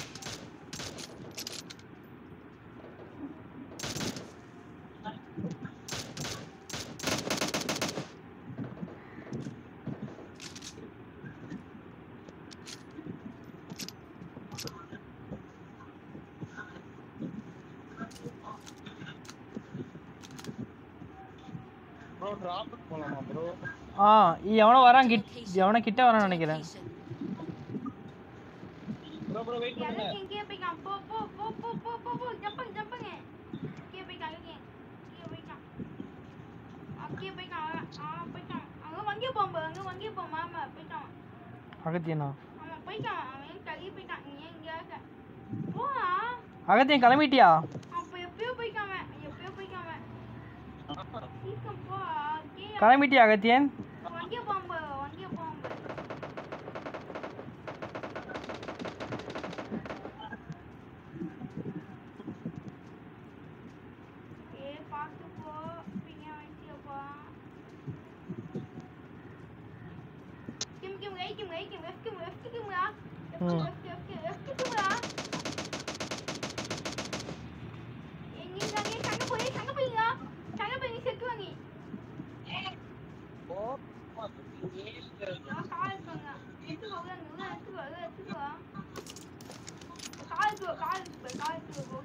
ப்ரோ டிராப் போலாமா ப்ரோ ஆ எவனோ வரான் கிட் எவனோ கிட்ட வரான்னு நினைக்கிறேன் Location. ப்ரோ ப்ரோ வெயிட் பண்ணுங்க அகத்தியனா அவன் போயிட்டான் அவன் கழுவி போயிட்டான் நீ ஏன் இங்க இருக்க போடா அகத்தியன் கிளம்பிட்டியா அப்ப எப்பயோ போயிட்டான் அவன் எப்பயோ போயிட்டான் அவன் சீக்கிரம் போ கீழே கிளம்பிட்டியா அகத்தியன் வண்டிய பாம்பு வண்டிய பாம்பு ஏ பார்த்து போ பின்ன வண்டியப்பா கிம் கிம் ரை கிம் ரை கிம் லெஃப்ட் கிம் லெஃப்ட் கிம்ரா ம். லெஃப்ட் லெஃப்ட் லெஃப்ட் கிம்ரா நீ தானே சங்க போய் சங்க போய்ங்க சங்க போய் செத்து வாங்கி ஓ இங்கே இருக்கு நான் கால் இருக்குங்க எடுத்துக்கோ உள்ள உள்ள எடுத்துக்கோ உள்ள எடுத்துக்கோ கால் எடுத்துக்கோ கால் எடுத்துக்கோ கால் எடுத்துக்கோ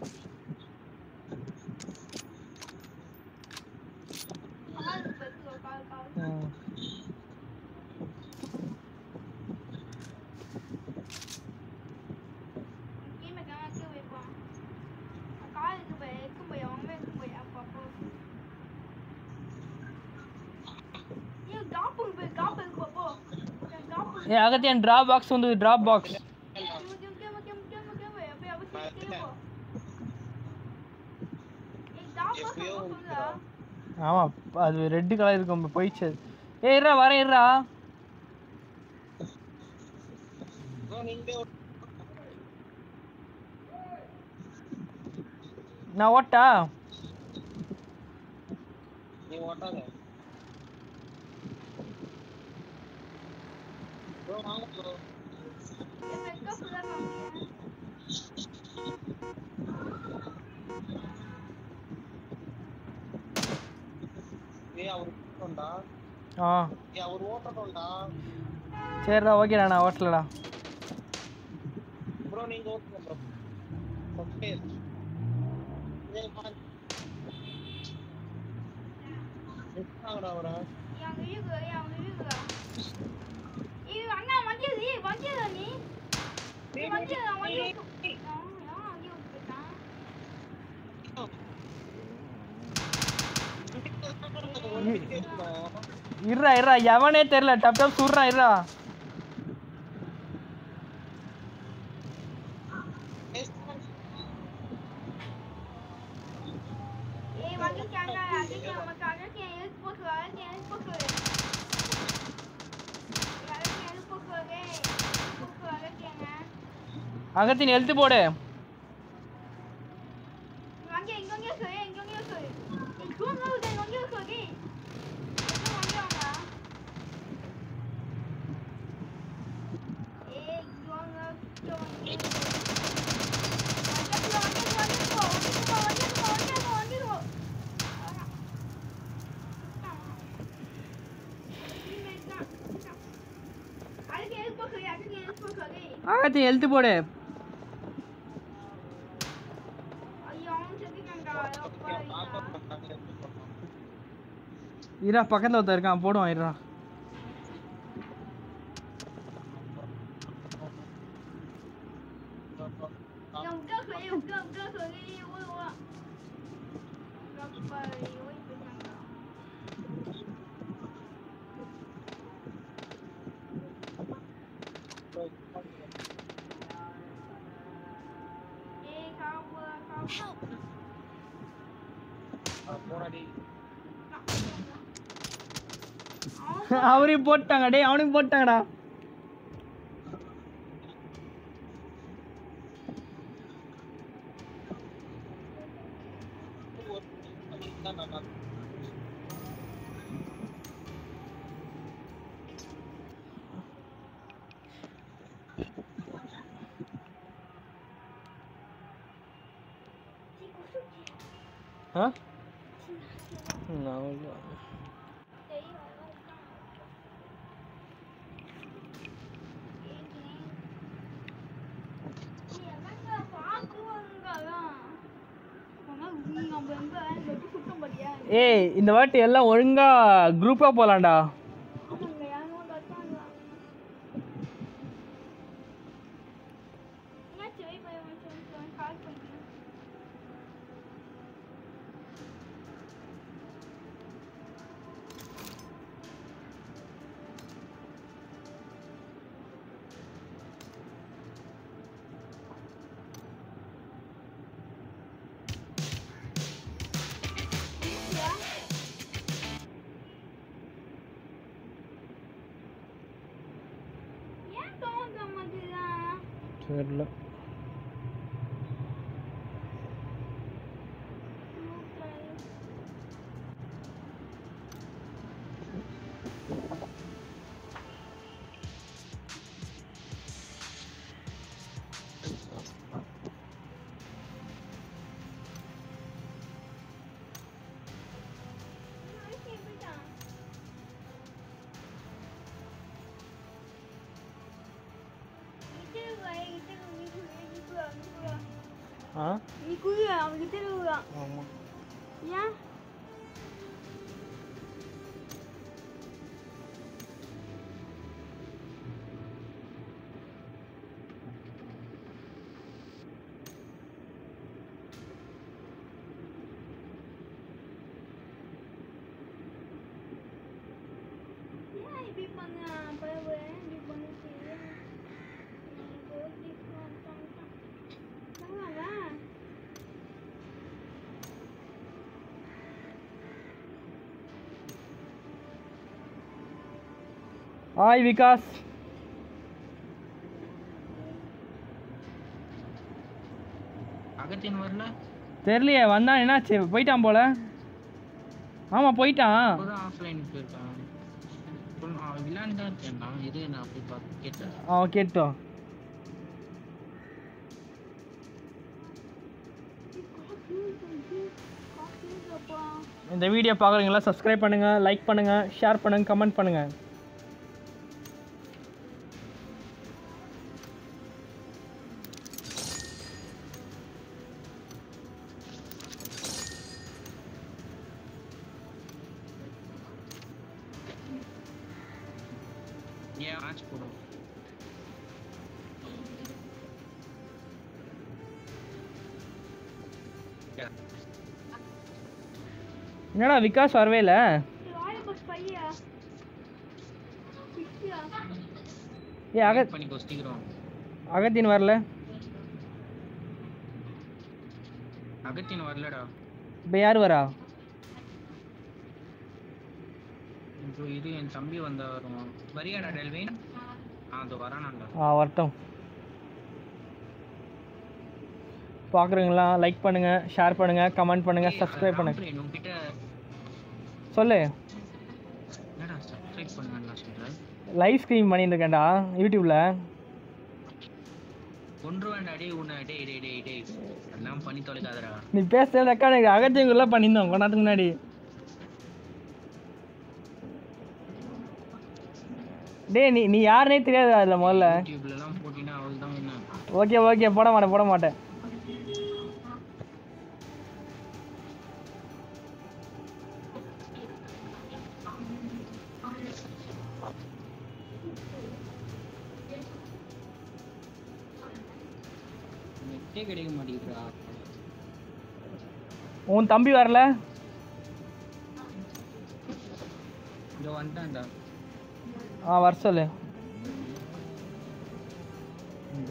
கால் எடுத்துக்கோ எடுத்துக்கோ கால் கால் ம் கீழே கால் கீழே வைப்போம் கால் எடுத்து போய் எடுத்து போய் அவங்க எடுத்து போய் அப்போ அப்போ ஏய் காப்பு போய் காப்பு எடுத்து போ காப்பு ஏ அகத்தியன் டிராப் பாக்ஸ் வந்து டிராப் பாக்ஸ் ஆமாம் அது ரெட்டு கலர் இருக்கும் போயிடுச்சு ஏ இருடா வரேன் இருடா ப்ரோ நீங்களே ஓட்டு. நான் ஓட்டா நீ ஓட்டாத ப்ரோ வாங்க ப்ரோ ஏய் அவர் ஓட்டணும்டா ஆ ஏய் அவர் ஓட்டணும்டா சரிடா ஓகேடா நான் ஓட்டலடா ப்ரோ நீங்க ஓட்டுங்க ப்ரோ ஓகே ஏய் பாரு நிற்காங்கடா அவரை இருடா இருடா எவனே தெரியல டப் டப் சுடுறான் இருடா அகத்தின் எழுத்து போடு கதை ஆகத்தி எழுத்து போடு ஐயோ அவன் செத்துக்காங்கடா அப்பா ஐயா. இரா பக்கத்தில் ஒருத்தன் இருக்கான் போடுவான் இரா Yang buka ke dia, buka, buka ke dia, oi, oi. Berapa, oi, berapa. Eh, kau buat, kau buat. Help! போராடி Awak அவரையும் போட்டாங்க டேய் அவனுக்கு போட்டாங்கடா தான் நல்லா இருக்கும். ஆ நான் இல்ல. ஏய் இந்த வாட்டி எல்லாம் ஒழுங்கா குரூப்பா போலாம்டா ஏன் தோன்ற மாதிரிதான் தெரியல ஆ நீ குரு அவன்கிட்ட இருக்கான் ஆமாம் ஏன் ஏன் இப்படி பண்ணான் பரவாயில்ல இப்படி பண்ணிச்சு பரவாயில்ல ஹாய் விகாஸ் அகத்தியன் வரல தெரியலையே வந்தான் என்னாச்சு போயிட்டான் போல ஆமாம் போயிட்டான் இப்போதான் ஆஃப்லைன் போயிருக்கான் சொல் அவன் விளையாண்டு தான் இருக்கேன் நான் இது நான் போய் பார்த்து கேட்டேன் அவன் கேட்டோம் இந்த வீடியோ பார்க்குறீங்களா சப்ஸ்கிரைப் பண்ணுங்கள் லைக் பண்ணுங்கள் ஷேர் பண்ணுங்கள் கமெண்ட் பண்ணுங்கள் ஏன் மேட்ச் போடும் என்னடா விகாஸ் வரவே இல்லை பையா பிச்சியா ஏ அக பண்ணிக்கோ சீக்கிரம் அகத்தின் வரல அகத்தியன் வரலடா இப்போ யார் வரா இப்போ இது என் தம்பி வந்தா வருவான் வரியாடா டெல்வின் ஆ அது வரானாண்டா ஆ வரட்டும் பார்க்குறீங்களா லைக் பண்ணுங்கள் ஷேர் பண்ணுங்கள் கமெண்ட் பண்ணுங்கள் சப்ஸ்கிரைப் பண்ணுங்கள் பண்ணுங்க உங்ககிட்ட சொல்லு என்னடா சப்ஸ்கிரைப் பண்ணுவேன் சொல்றேன் லைவ் ஸ்ட்ரீம் பண்ணிட்டு இருக்கேன்டா யூடியூப்பில் கொன்றுவேன்டா டேய் உன்னை டேய் டேய் டேய் டேய் அதெல்லாம் பண்ணி தொலைக்காதடா நீ பேசுறதுக்கா எனக்கு அகத்தியங்குள்ள பண்ணியிருந்தோம் கொஞ்ச நேரத்துக்கு முன்னாடி டேய் நீ நீ யாருனே தெரியாது அதில் முதல்ல யூடியூப்லலாம் போட்டினா அவள் தான் என்ன ஓகே ஓகே போட மாட்டேன் போட மாட்டேன் நெட்டே கிடைக்க மாட்டேங்குதுடா உன் தம்பி வரல இதோ வந்துட்டான்டா ஆ வர சொல்லு இந்த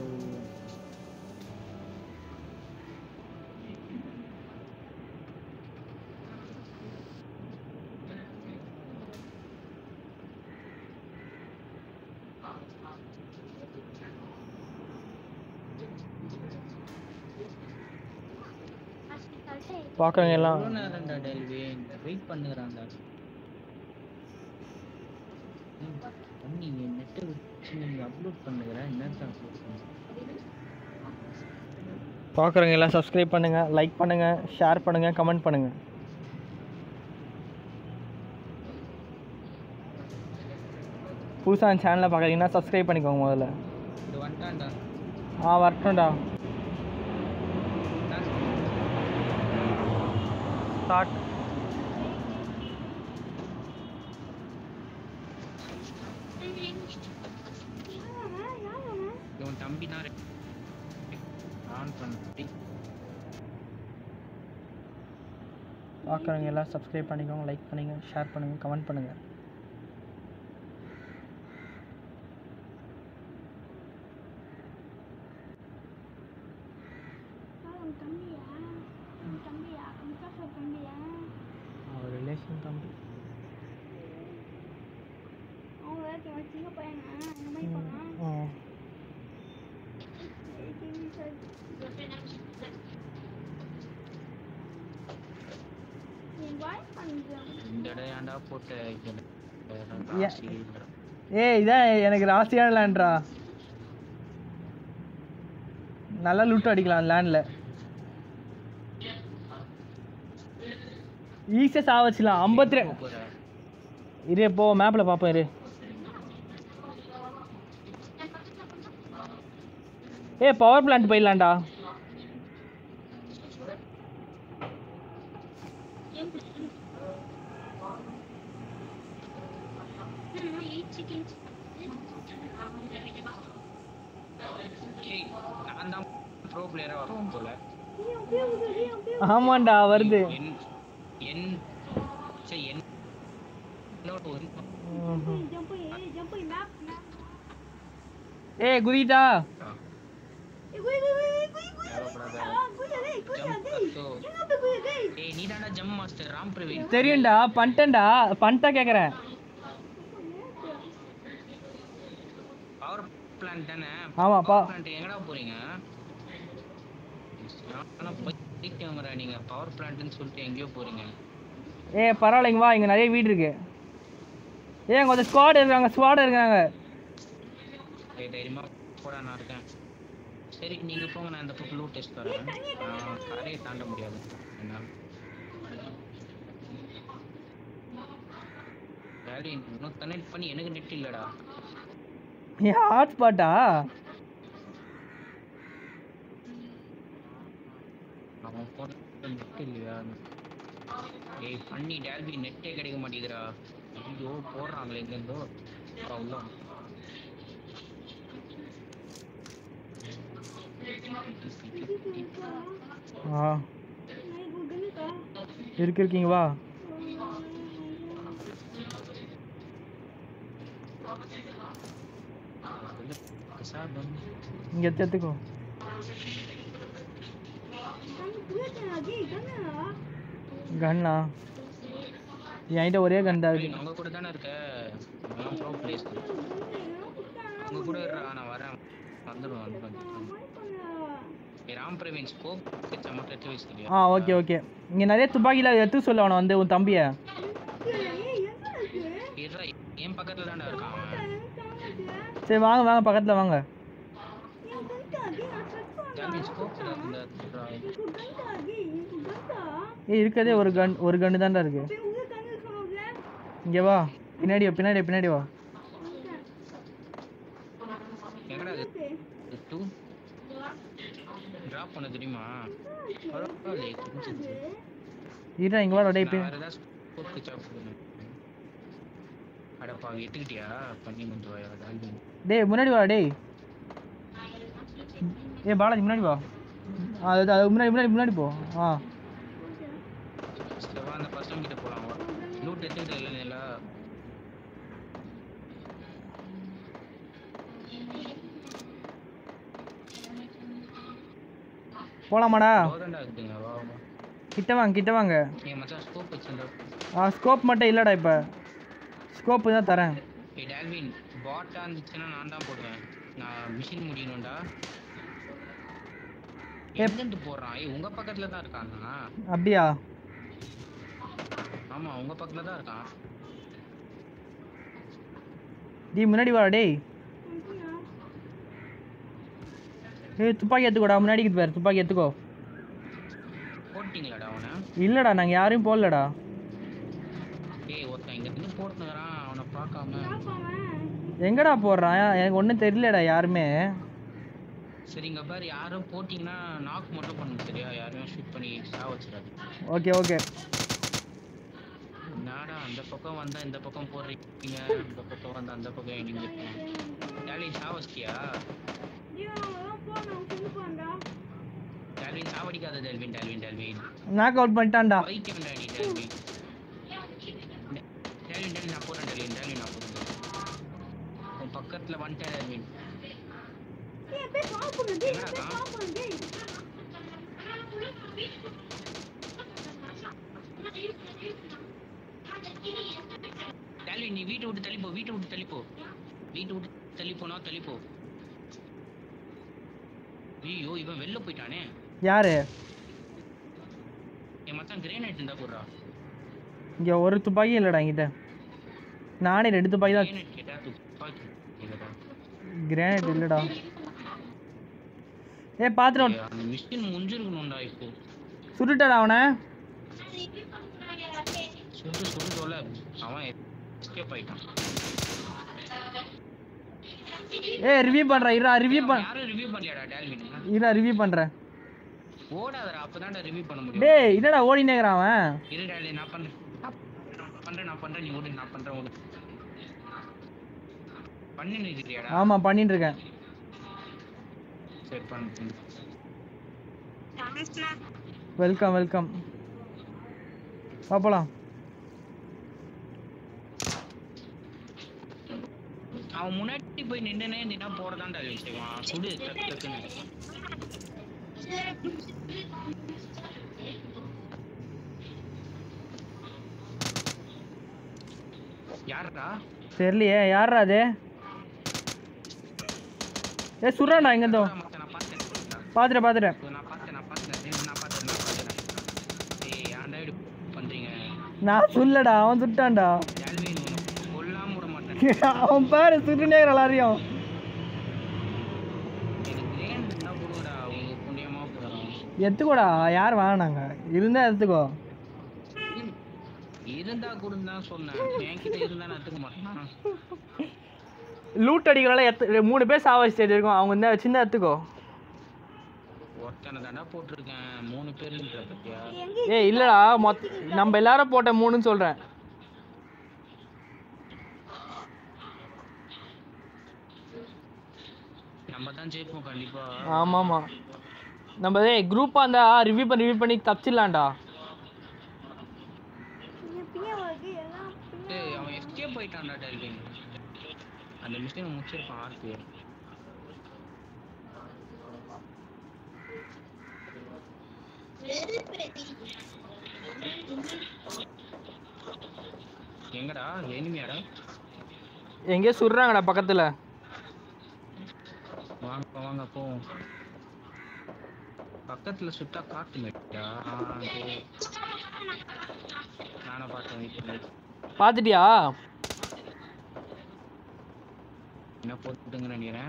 பார்க்குறவங்க எல்லாம் எவ்வளோ நேரம்டா டெல்வி வெயிட் பண்ணுகிறான்டா நீங்க நெட்டை வச்சு நீங்க அப்லோட் பண்ணுகிற என்னதான் அப்லோட் பண்ணுங்க பார்க்குறவங்க எல்லாம் சப்ஸ்கிரைப் பண்ணுங்கள் லைக் பண்ணுங்கள் ஷேர் பண்ணுங்கள் கமெண்ட் பண்ணுங்கள் புதுசாக சேனலை பார்க்குறீங்கன்னா சப்ஸ்கிரைப் பண்ணிக்கோங்க முதல்ல இது வந்துட்டான்டா ஆ வரட்டும்டா ஸ்டார்ட் இவன் தம்பி தான் ஆன் பண்ணி பார்க்குறவங்க எல்லாம் சப்ஸ்கிரைப் பண்ணிக்கோங்க லைக் பண்ணுங்கள் ஷேர் பண்ணுங்கள் கமெண்ட் பண்ணுங்கள் தம்பியா தம்பியா முக்காசா தம்பியா அவர் ரிலேஷன் தம்பி அவங்க வேற சின்ன பையனா இந்த மாதிரி பண்ணா ம் நீ வாய் பண்ணுங்க இந்த இடம் ஏன்டா போட்ட ஏ- ஏய் இதான் எனக்கு ராசியான லேண்ட்ரா நல்லா லூட் அடிக்கலாம் லேண்டில் ஈஸியாக சாவச்சிக்கலாம் ஐம்பத்தி ரெண்டு இரு போ மேப்பில் பார்ப்போம் இரு ஏ பவர் பிளான்ட் போயிடலாம்டா நான் தான் ப்ரோ பிளேயரா வரணும் போல ஆமாண்டா வருது என் என் சரி என் என்னோட ஒரு ம்ஹும். ஜம்ப் ஜம்ப் மேப் மேப் ஏய் குதிட்டா ஏய் நீ தான்டா ஜம் மாஸ்டர் ராம் பிரவீன் தெரியும்டா பண்ணிட்டேன்டா பண்ணிட்டா கேட்குறேன் பவர் பிளான்ட் தானே ஆமா, பா- பவர் பிளான்ட் எங்கடா போறீங்க ஆனா போயிட்டு வாங்கடா நீங்க பவர் பிளான்ட்னு சொல்லிட்டு எங்கேயோ போறீங்க ஏ பரவாயில்லைங்க வா இங்கே நிறைய வீடு இருக்கு ஏ இங்கே கொஞ்சம் ஸ்குவாட் இருக்காங்க ஸ்குவாட் இருக்காங்க ஏய் தைரியமா போடா நான் இருக்கேன் சரி நீங்க போங்க நான் இந்த பக்கம் லூட் டெஸ்ட் தரேன் நான் கரையை தாண்ட முடியாது என்னால வேலை இன்னும் கனெக்ட் பண்ணி எனக்கு நெட் இல்லடா ஏன் ஹாட்ஸ்பாட்டா அவன் போன நெட் இல்லையா ஏய் பண்ணி டேல்பி நெட்டே கிடைக்க மாட்டேங்குதுடா ஐயோ போடுறாங்களே எங்கேருந்தோ அவ்வளோ ஆ இருக்கு இருக்கீங்க வா சாதம் இங்கே எடுத்து எடுத்துக்கோ கண்ணா என்கிட்ட ஒரே கன் தான் இருக்கு உங்க கூட தானே இருக்க நான் ப்ரோ பிளேஸ் உங்க கூட இருடா நான் வரேன் வந்துடுவேன் வந்துடுவேன் ஏய், ராம் பிரவீன் ஸ்கோப் வச்சா மட்டும் எடுத்து வச்சுக்கிறியா ஆ ஓகே ஓகே இங்கே நிறைய துப்பாக்கியில் எடுத்து சொல்ல அவனை வந்து உன் தம்பியை இருடா என் பக்கத்துல தான்டா இருக்கான் அவன் சரி வாங்க வாங்க பக்கத்தில் வாங்க டேமேஜ் ஸ்கோப் இந்த ஏய் இருக்கதே ஒரு கன் ஒரு கன்று தான்டா இருக்கு இங்கே வா பின்னாடி வா பின்னாடி வா, பின்னாடி வா டூ டிராப் பண்ண தெரியுமா பரவாயில்லையே தெரிஞ்சுது. இருடா இங்கே வாடா டேய் நான் போய் வேற ஏதாவது ஸ்கோப் வச்சா போதும். அடப்பா எட்டுக்கிட்டியா பண்ணி கொண்டு வாயா டால்பின் டேய் முன்னாடி வா டேய் ஏ பாலாஜி முன்னாடி வா ஆ அது அது முன்னாடி முன்னாடி முன்னாடி போ ஆ சரி வா அந்த பசங்க கிட்ட போலாம் வா லூட் எடுத்துக்கிட்ட இல்லை நிலா போலாமாடா லோதண்டா இருக்குங்க வா வா கிட்ட வாங்க கிட்ட வாங்க ஏன் மச்சான் ஸ்கோப் வச்சிருந்தா ஆ ஸ்கோப் மட்டும் இல்லைடா இப்போ ஸ்கோப்பு தான் தரேன் ஏய் டால்வின் பாட்டா இருந்துச்சுன்னா நான் தான் போடுவேன் நான் மிஷின் முடியணும்டா எங்கிருந்து போடுறான் ஏய் உங்க பக்கத்துல தான் இருக்கானா அப்படியா ஆமா உங்க பக்கத்துல தான் இருக்கான் டேய் முன்னாடி வாடா டேய் ஏய் துப்பாக்கி எடுத்துக்கோடா முன்னாடி இருக்குது பாரு துப்பாக்கி எடுத்துக்கோ போட்டீங்களாடா அவனை இல்லைடா நாங்கள் யாரையும் போடலடா ஏய் ஒருத்தன் இங்க இருந்து போட்டுக்கிறான் அவனை பார்க்காம எங்கடா போடுறான் எனக்கு ஒன்றும் தெரியலடா யாருமே சரி இங்க பாரு யாரும் போட்டீங்கன்னா நாக் மட்டும் பண்ணுங்க சரியா யாரையும் ஷூட் பண்ணி சாவ வச்சிடாது ஓகே ஓகே என்னடா அந்த பக்கம் வந்தா இந்த பக்கம் போடுறீங்க இந்த பக்கம் வந்தா அந்த பக்கம் எங்க டாலின் சாவ வச்சிட்டியா டால்வின் சாவடிக்காத டால்வின் டால்வின் டால்வின் நாக் அவுட் பண்ணிட்டான்டா பைத்தியம் டாடி டால்வின் டால்வின் டால்வின் நான் போறேன் டால்வின் டால்வின் நான் போறேன் உன் பக்கத்துல வந்துட்டேன் டால்வின் என்னடா டால்வின் நீ வீட்டை விட்டு தள்ளிப்போ வீட்டை விட்டு தள்ளிப்போ வீட்டை விட்டு தள்ளி போனா தள்ளிப்போ ஐயோ இவன் வெளில போயிட்டானே யாரு என் மச்சான் கிரேனைட் இருந்தா போடுறா இங்கே ஒரு துப்பாக்கி இல்லைடா என்கிட்ட நானே ரெண்டு துப்பாக்கி தான் கிரேனைட் கேட்டா துப்பாக்கி இல்லடா கிரானைட் இல்லைடா ஏ பாத்திரம் ஏய், அந்த மிஷின் முடிஞ்சிருக்கணும்டா இப்போ சுட்டுட்டாடா அவனை சுட்டு சுட்டு சொல்ல அவன் எஸ்கேப் ஆயிட்டான் ஏ ரிவ்யூ பண்ணுறேன் இருடா ரிவ்யூ பண் யாரும் ரிவ்யூ பண்ணலையாடா டால்வின் இருடா ரிவ்யூ பண்ணுறேன் ஓடாதடா அப்பதான்டா ரிவ்யூ பண்ண முடியும் டேய் என்னடா ஓடினேங்கிறான் அவன் இரு டால்வின் நான் பண்றேன் நான் பண்றேன் நான் பண்றேன் நீ ஓடு நான் பண்றேன் ஓடு பண்ணின்னு இருக்கிறியாடா ஆமாம் பண்ணிட்டு இருக்கேன் சரி பண்ணு பண்ணு. வெல்கம் வெல்கம் பார்ப்பலாம் அவன் முன்னாடி போய் நின்னுனே இருந்தீங்கன்னா போடதான் டால்வின் செய்வான் சுடு டக்கு டக்குன்னு யாருடா தெரியலையே யாரா அது ஏ சுறாண்டா எங்கேருந்தோ மச்சான், நான் பார்த்தேன் பார்த்துட்டேன் பார்த்துட்டேன் இதோ நான் பார்த்தேன் நான் பார்த்தேன் ஏய், நான் பார்த்தேன் நான் பார்த்தேன் ஏய் ஏன்டா இப்படி பண்றீங்க நான் சொல்லடா அவன் சுட்டான்டா டால்வின் உன்னை கொல்லாம விட மாட்டேன் அவன் பாரு சுட்டுனே எல்லாரையும் எனக்கு கிரேன் இருந்தா கொடுங்கடா உங்க புண்ணியமா போறோம் எடுத்துக்கோடா யார் வேணாங்க இருந்தா எடுத்துக்கோ இருந்தா கொடுன்னு தான் சொன்னேன் என்கிட்ட இருந்தா நான் எடுத்துக்க மாட்டேன் லூட் அடிக்கிறனால எத்து மூணு பேர் சாவாசி ஸ்டேஜ் இருக்கும் அவங்க இருந்தா சின்ன எடுத்துக்கோ ஒருத்தனை தாண்டா போட்டிருக்கேன் மூணு பேர்ன்ற பத்தியா ஏய் இல்லடா மொத் நம்ம எல்லாரும் போட்ட மூணுன்னு சொல்றேன் நம்ம தான் ஜெயிப்போம் கண்டிப்பா ஆமா ஆமா நம்ம ஏய் குரூப்பா இருந்தா ரிவ்யூ பண்ணி ரிவ்யூ பண்ணி தப்பிச்சிடலாம்டா ஏய் அவன் எஸ்கேப் போயிட்டான்டா டால்வின் அந்த மிஷினை முடிச்சிருப்பான் ஆர்பி எங்கடா எனிமியாடா எங்கேயோ சுடுறாங்கடா பக்கத்துல வாங்க வாங்க போ பக்கத்துல சுட்டா காட்டு மேட்டா நானும் பார்த்தேன் வீட்டுல பார்த்துட்டியா என்ன போட்டுங்க நினைக்கிறேன்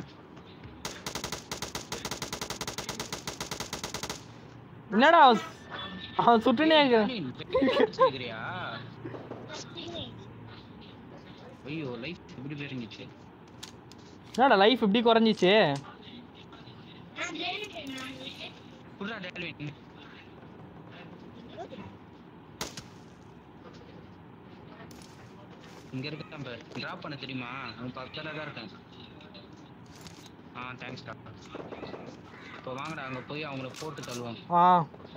என்னடா அவன் அவன் சுட்டுனே இருக்கிறான் வச்சிருக்கிறியா ஐயோ லைஃப் இப்படி போயிருந்துச்சு என்னடா லைஃப் இப்படி குறைஞ்சிச்சு புதுடா டேல்வின் இங்க இருக்க டிராப் பண்ண தெரியுமா அவன் பக்கத்துல தான் இருக்கேன் ஆ தேங்க்ஸ்டா இப்போ வாங்கடா அங்க போய் அவங்கள போட்டு தள்ளுவோம் ஆ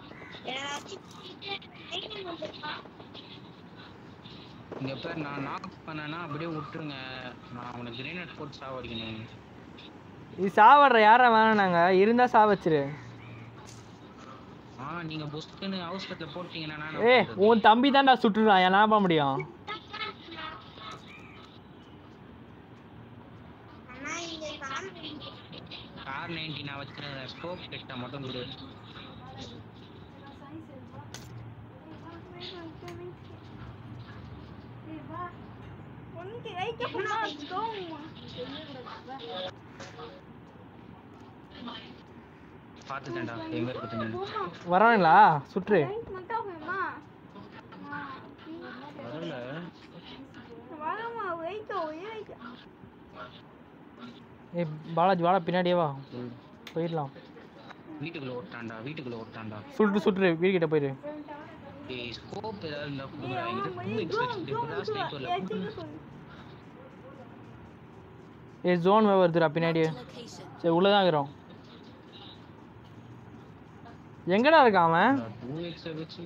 இங்க பேர் நான் நாக் பண்ணேன்னா அப்படியே விட்டுருங்க நான் அவனை கிரேனேட் போட்டு சாவடிக்கணும் இது சாவடுற யாரை வேணாங்க இருந்தா சாவச்சிரு ஆ நீங்க புஸ்க்குன்னு அவசரத்துல போட்டீங்கன்னா நான் ஏ என்ன பண்றது? உன் தம்பி தான்டா சுட்டுறான் என்ன பண்ண முடியும் கார் நைன்டி நான் வச்சிருந்த ஸ்கோப் கிட்ட மட்டும் கொடு உனக்கு வைக்க போனா தோமா பார்த்துட்டேன்டா எங்க இருக்குதுன்னு வரானுங்களா சுற்று மட்டும் வேமா வரல வரமா வைக்க வைக்க ஏ பாலாஜி வாடா பின்னாடியே வா போயிடலாம் வீட்டுக்குள்ள ஓட்டான்டா வீட்டுக்குள்ள ஓட்டான்டா சுட்டு சுட்டுரு வீட்டுக்கிட்ட போயிரு ஏய் ஸ்கோப் ஏதாவது இருந்தா கொடுடா இது டூ எக்ஸ் வச்சுட்டு இப்பதான் ஸ்னைப்பர்ல ஏ ஜோன் வருதுடா பின்னாடியே Marked a location. சரி உள்ளதான் இருக்கிறோம் எங்கடா இருக்கான் அவன் டூ எக்ஸ் வச்சு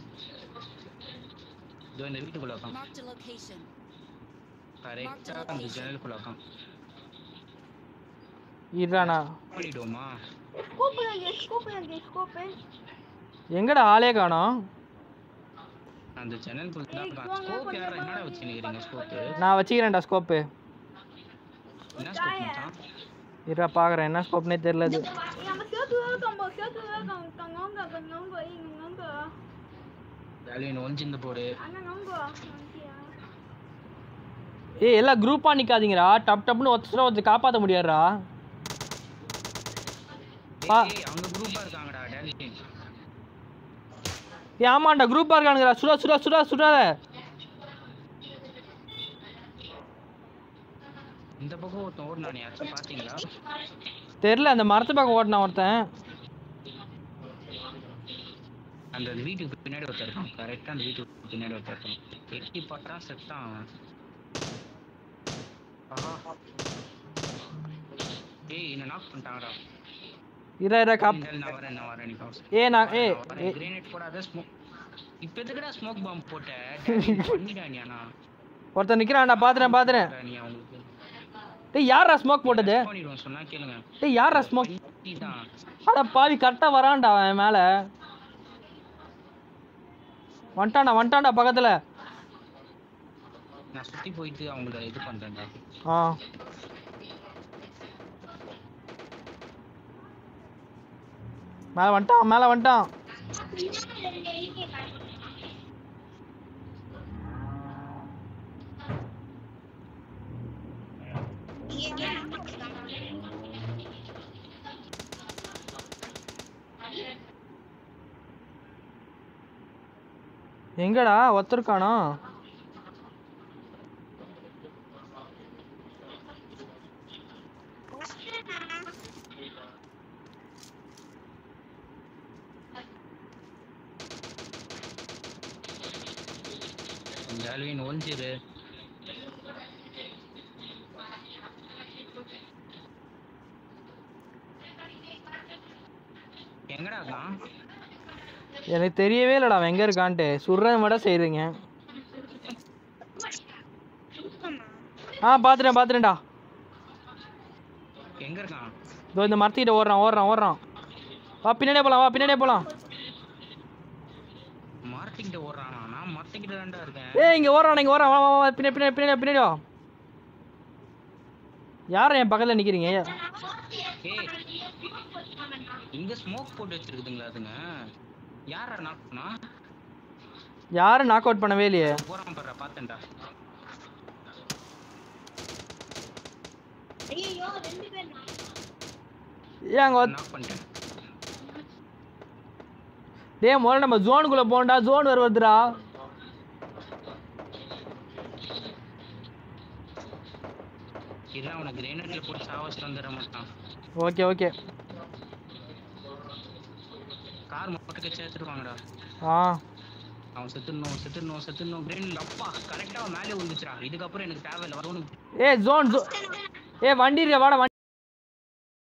இதோ இந்த வீட்டுக்குள்ள உட்கான் Marked a location. கரெக்டா அந்த ஜன்னலுக்குள்ள உட்கான் இருடாண்ணா பண்ணிடுவோமா ஸ்கூப் இருக்கு ஸ்கூப் இருக்கு ஸ்கூப் எங்கடா ஆளே காணோம் அந்த ஜன்னலுக்குள்ள தான் உட்கான் ஸ்கோப் யாரா என்னடா வச்சு நிக்கிறீங்க ஸ்கோப் நான் வச்சுக்கிறேன்டா ஸ்கோப்பு என்ன ஸ்கோப் மச்சான் இருடா பார்க்குறேன் என்ன ஸ்கோப்னே தெரில அது நம்ம சேர்த்து கம்ப சேர்த்து கங்க கங்க கங்க இங்க வேலையை ஒளிஞ்சிருந்து போடு அங்க நங்க ஏய் எல்லாம் குரூப்பாக நிற்காதீங்கடா டப் டப்னு ஒருத்தர் ஒருத்தர் காப்பாற்ற முடியாதுடா பா. ஏய் ஏய், அவங்க குரூப்பா இருக்காங்கடா டேலின் ஏ ஆமாண்டா குரூப்பாக இருக்கானுங்கடா சுடா சுடா சுடா சுடாத இந்த பக்கம் ஒருத்தன் ஓடுனானே யாராச்சும் பாத்தீங்களா தெரில அந்த மரத்து பக்கம் ஓட்டினான் ஒருத்தன் அந்த வீட்டுக்கு பின்னாடி ஒருத்தர் இருக்கான் கரெக்டா அந்த வீட்டுக்கு பின்னாடி ஒருத்தர் இருக்கான் எட்டி பட்டா செத்தான் அவன் ஆஹா ஏய் என்ன நாக் பண்ணிட்டாங்கடா இரா இரா காப் இல்ல, நான் வரேன் நான் வரேன் நீ பாஸ் ஏ நான் ஏ ஏ கிரேனேட் போடாத ஸ்மோக் இப்ப எதுக்குடா ஸ்மோக் பாம்பு போட்ட பண்ணிடா நீ ஆனா ஒருத்தன் நிற்கிறான்டா பார்த்துறேன் பார்த்துறேன் நீ அவங்களுக்கு டேய் யாரா ஸ்மோக் போட்டது பண்ணிடுவோம் சொன்னா கேளுங்க டேய் யாரா ஸ்மோக் நீதான் அட பாவி கரெக்டாக வரான்டா அவன் மேலே வந்துட்டான்டா வந்துட்டான்டா பக்கத்தில் நான் சுத்தி போயிட்டு அவங்கள இது பண்றேன்டா ஆ மேலே வந்துட்டான் மேலே வந்துட்டான் எங்கடா ஒருத்தருக்கானோ இந்த ஆல்வின் ஒளிஞ்சிரு எங்கடா இருக்கான் எனக்கு தெரியவே இல்லைடா அவன் எங்கே இருக்கான்ட்டு சுடுறத மட்டும் செய்கிறீங்க ஆ பார்த்துட்டேன் பார்த்துட்டேன்டா எங்க இருக்கான் இதோ இந்த மரத்துக்கிட்ட ஓடுறான் ஓடுறான் ஓடுறான் வா பின்னாடியே போகலாம் வா பின்னாடியே போகலாம் மரத்துக்கிட்ட ஓடுறானா நான் மரத்துக்கிட்ட தான்டா இருக்கேன் ஏய் இங்கே ஓடுறான் இங்கே ஓடுறான் வா வா வா பின்னாடி பின்னாடி பின்னாடி பின்னாடி வா யாரும் என் பக்கத்தில் நிற்கிறீங்க ஏய் இங்க ஸ்மோக் போட்டு வச்சிருக்குதுங்களா அதுங்க யாரா நாக் பண்ணா யாரும் நாக் அவுட் பண்ணவே இல்லையே போறான் பாரு பார்த்தேன்டா ஐயோ ரெண்டு பேர் ஏன் அங்கே நாக் பண்ணிட்டேன் டேய் முதல்ல நம்ம ஜோனுக்குள்ளே போகண்டா ஜோன் வேறு வருதுடா இரு அவனை கிரேனேட்ல போட்டு சாவச்சிட்டு வந்துட மாட்டான் ஓகே ஓகே கார் மட்டும் கட்சி எடுத்துருவாங்கடா ஆ அவன் செத்துடணும் செத்துடணும் செத்துடணும் கிரேனேட் அப்பா கரெக்டா அவன் மேலே விழுந்துச்சுடா இதுக்கப்புறம் எனக்கு தேவையில்லை வரணும் ஏ ஜோன் ஜோ ஏ வண்டி இருக்கா வாடா வண்டி